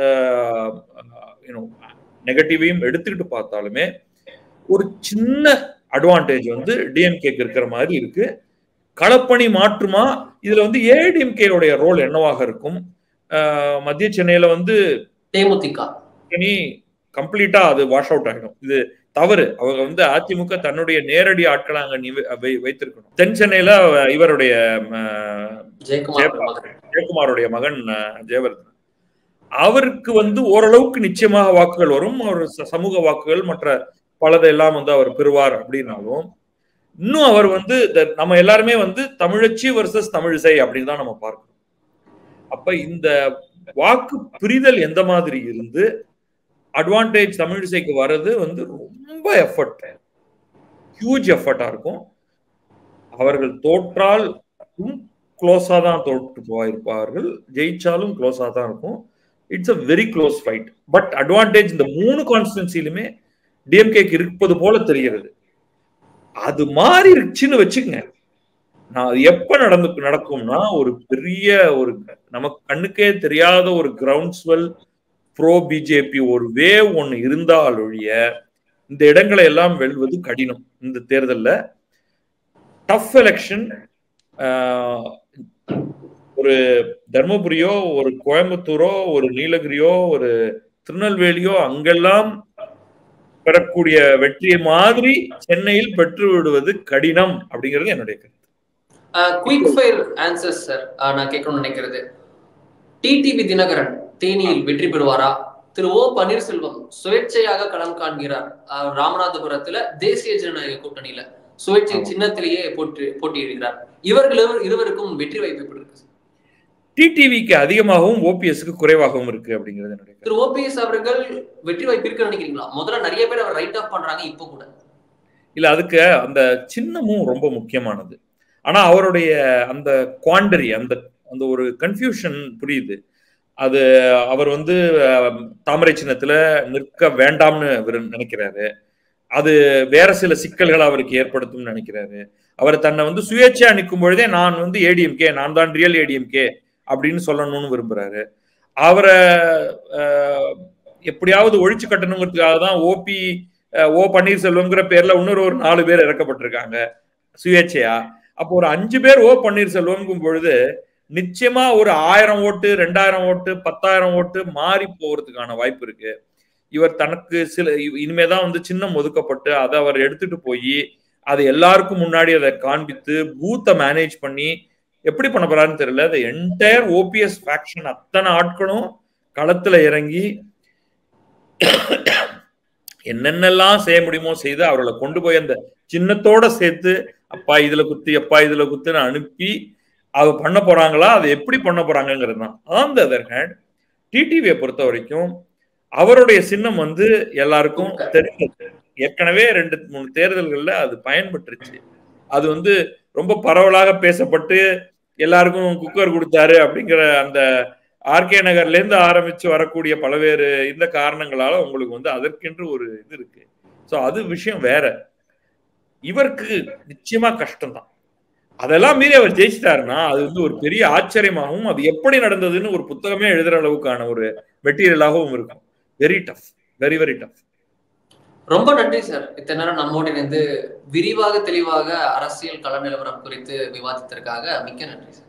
நெகட்டிவையும் எடுத்துக்கிட்டு பார்த்தாலுமே ஒரு சின்ன அட்வான்டேஜ் வந்து டிஎம்கேக்கு இருக்கிற மாதிரி இருக்கு களப்பணி மாற்றுமா இதுல வந்து ஏடிஎம்கேடைய ரோல் என்னவாக இருக்கும் ஆஹ் மத்திய சென்னையில வந்து தேமுதிக கூட்டணி கம்ப்ளீட்டா அது வாஷ் அவுட் ஆகிடும் இது தவறு அவங்க வந்து அதிமுக தன்னுடைய நேரடி ஆட்களை அங்க நிவை- வை- வைத்திருக்கணும் தென் சென்னையில இவருடைய ஆஹ், ஜெயக்குமார் மகன் ஜெயக்குமாருடைய மகன் அஹ், ஜெயவர்தன் அவருக்கு வந்து ஓரளவுக்கு நிச்சயமாக வாக்குகள் வரும் அவர் ச- சமூக வாக்குகள் மற்ற பலதெல்லாம் வந்து அவர் பெறுவார் அப்படின்னாலும் இன்னும் அவர் வந்து the- நம்ம எல்லாருமே வந்து தமிழச்சி வர்சஸ் தமிழிசை அப்படின்னு தான் நம்ம பார்க்கணும் அப்ப இந்த வாக்கு பிரிதல் எந்த மாதிரி இருந்து அட்வான்டேஜ் தமிழிசைக்கு வர்றது வந்து ரொம்ப எஃபர்ட் ஹியூஜ் எஃபர்ட்டா இருக்கும் அவர்கள் தோற்றால் க்ளோஸா தான் தோற்று போயிருப்பார்கள் ஜெயிச்சாலும் க்ளோஸா தான் இருக்கும் it's a very close fight but advantage இந்த மூணு கான்ஸ்டன்சிலுமே டிஎம்கேக்கு இருப்பது போல தெரிகிறது அது மாறிடுச்சுன்னு வச்சுக்கங்க நான் அது எப்ப நடந்து நடக்கும்னா ஒரு பெரிய ஒரு நமக்கு கண்ணுக்கே தெரியாத ஒரு கிரவுண்ட்ஸ்வெல் ப்ரோ பிஜேபி ஒரு வேவ் ஒன்னு இருந்தால் ஒழிய இந்த இடங்களை எல்லாம் வெல்வது கடினம் இந்த தேர்தல்ல டஃப் எலெக்ஷன் ஒரு தர்மபுரியோ ஒரு கோயம்புத்தூரோ ஒரு நீலகிரியோ ஒரு திருநெல்வேலியோ அங்கெல்லாம் பெறக்கூடிய வெற்றியை மாதிரி சென்னையில் பெற்று விடுவது கடினம் அப்படிங்கிறது என்னுடைய கருத்து குயிக் ஃபயர் ஆன்சர்ஸ் சார் நான் கேட்கணும்னு நினைக்கிறது டிடிவி தினகரன் தேனியில் வெற்றி பெறுவாரா திரு ஓ பன்னீர்செல்வம் சுயேட்சையாக களம் காண்கிறார் அஹ், ராமநாதபுரத்துல தேசிய ஜனநாயக கூட்டணியில சுயேட்சை ஆமா. சின்னத்திலேயே போட்டு போட்டியிடுகிறார் இவர்கள் இருவர்- இருவருக்கும் வெற்றி வாய்ப்பு எப்படி இருக்கு டிடிவிக்கு அதிகமாகவும் ஓபிஎஸ்க்கு குறைவாகவும் இருக்கு அப்படிங்கிறது என்னுடைய கருத்து திரு ஓபிஎஸ் அவர்கள் வெற்றி வாய்ப்பு இருக்குன்னு நினைக்கிறீங்களா முதல்ல நிறைய பேர் அவர் ரைட் ஆஃப் பண்றாங்க இப்போ கூட இல்ல அதுக்கு அந்த சின்னமும் ரொம்ப முக்கியமானது ஆனா அவருடைய அந்த குவாண்டரி அந்த அந்த ஒரு கன்ஃபியூஷன் புரியுது அது அவர் வந்து அஹ், தாமரை சின்னத்துல நிற்க வேண்டாம்னு அவர் நினைக்கிறாரு அது வேற சில சிக்கல்களை அவருக்கு ஏற்படுத்தும்னு நினைக்கிறாரு அவர் தன்னை வந்து சுயேட்சையா நிற்கும் பொழுதே நான் வந்து ஏடிஎம்கே நான் தான் ரியல் ஏடிஎம்கே அப்படின்னு சொல்லணும்னு விரும்புறாரு அவரை அஹ், எப்படியாவது ஒழிச்சு கட்டணுங்கிறதுக்காக தான் ஓபி ஓ பன்னீர்செல்வம்ங்கிற பேர்ல இன்னொரு ஒரு நாலு பேர் இறக்கப்பட்டிருக்காங்க சுயேட்சையா அப்போ ஒரு அஞ்சு பேர் ஓ பன்னீர்செல்வம்ங்கும் பொழுது நிச்சயமா ஒரு ஆயிரம் ஓட்டு ரெண்டாயிரம் ஓட்டு பத்தாயிரம் ஓட்டு மாறி போறதுக்கான வாய்ப்பு இருக்கு இவர் தனக்கு சில இ- இனிமேதான் வந்து சின்னம் ஒதுக்கப்பட்டு அதை அவர் எடுத்துட்டு போய் அதை எல்லாருக்கும் முன்னாடி அதை காண்பித்து பூத்தை மேனேஜ் பண்ணி எப்படி பண்ண போறாருன்னு தெரியல அந்த என்டையர் ஓபிஎஸ் ஃபேக்ஷன் அத்தனை ஆட்களும் களத்துல இறங்கி என்னென்னலாம் செய்ய முடியுமோ செய்து அவர்களை கொண்டு போய் அந்த சின்னத்தோட சேர்த்து அப்பா இதுல குத்து அப்பா இதுல குத்துன்னு அனுப்பி அது பண்ண போறாங்களா அது எப்படி பண்ண போறாங்கிறது தான் ஆன் த அதர் ஹேண்ட் டிடிவியை பொறுத்த வரைக்கும் அவருடைய சின்னம் வந்து எல்லாருக்கும் தெரிஞ்சது ஏற்கனவே ரெண்டு மூணு தேர்தல்கள்ல அது பயன்பட்டுருச்சு அது வந்து ரொம்ப பரவலாக பேசப்பட்டு எல்லாருக்கும் குக்கர் கொடுத்தாரு அப்படிங்கிற அந்த ஆர்கே நகர்ல இருந்து ஆரம்பிச்சு வரக்கூடிய பல்வேறு இந்த காரணங்களால உங்களுக்கு வந்து அதற்கென்று ஒரு இது இருக்கு ஸோ அது விஷயம் வேற இவருக்கு நிச்சயமா கஷ்டம்தான் அதெல்லாம் மீறி அவர் ஜெயிச்சிட்டாருன்னா அது வந்து ஒரு பெரிய ஆச்சரியமாகவும் அது எப்படி நடந்ததுன்னு ஒரு புத்தகமே எழுதுற அளவுக்கான ஒரு மெட்டீரியலாகவும் இருக்கும் very tough very very tough ரொம்ப நன்றி சார் இத்தனை நேரம் நம்மோடு இணைந்து விரிவாக தெளிவாக அரசியல் கள நிலவரம் குறித்து விவாதித்ததற்காக மிக்க நன்றி சார்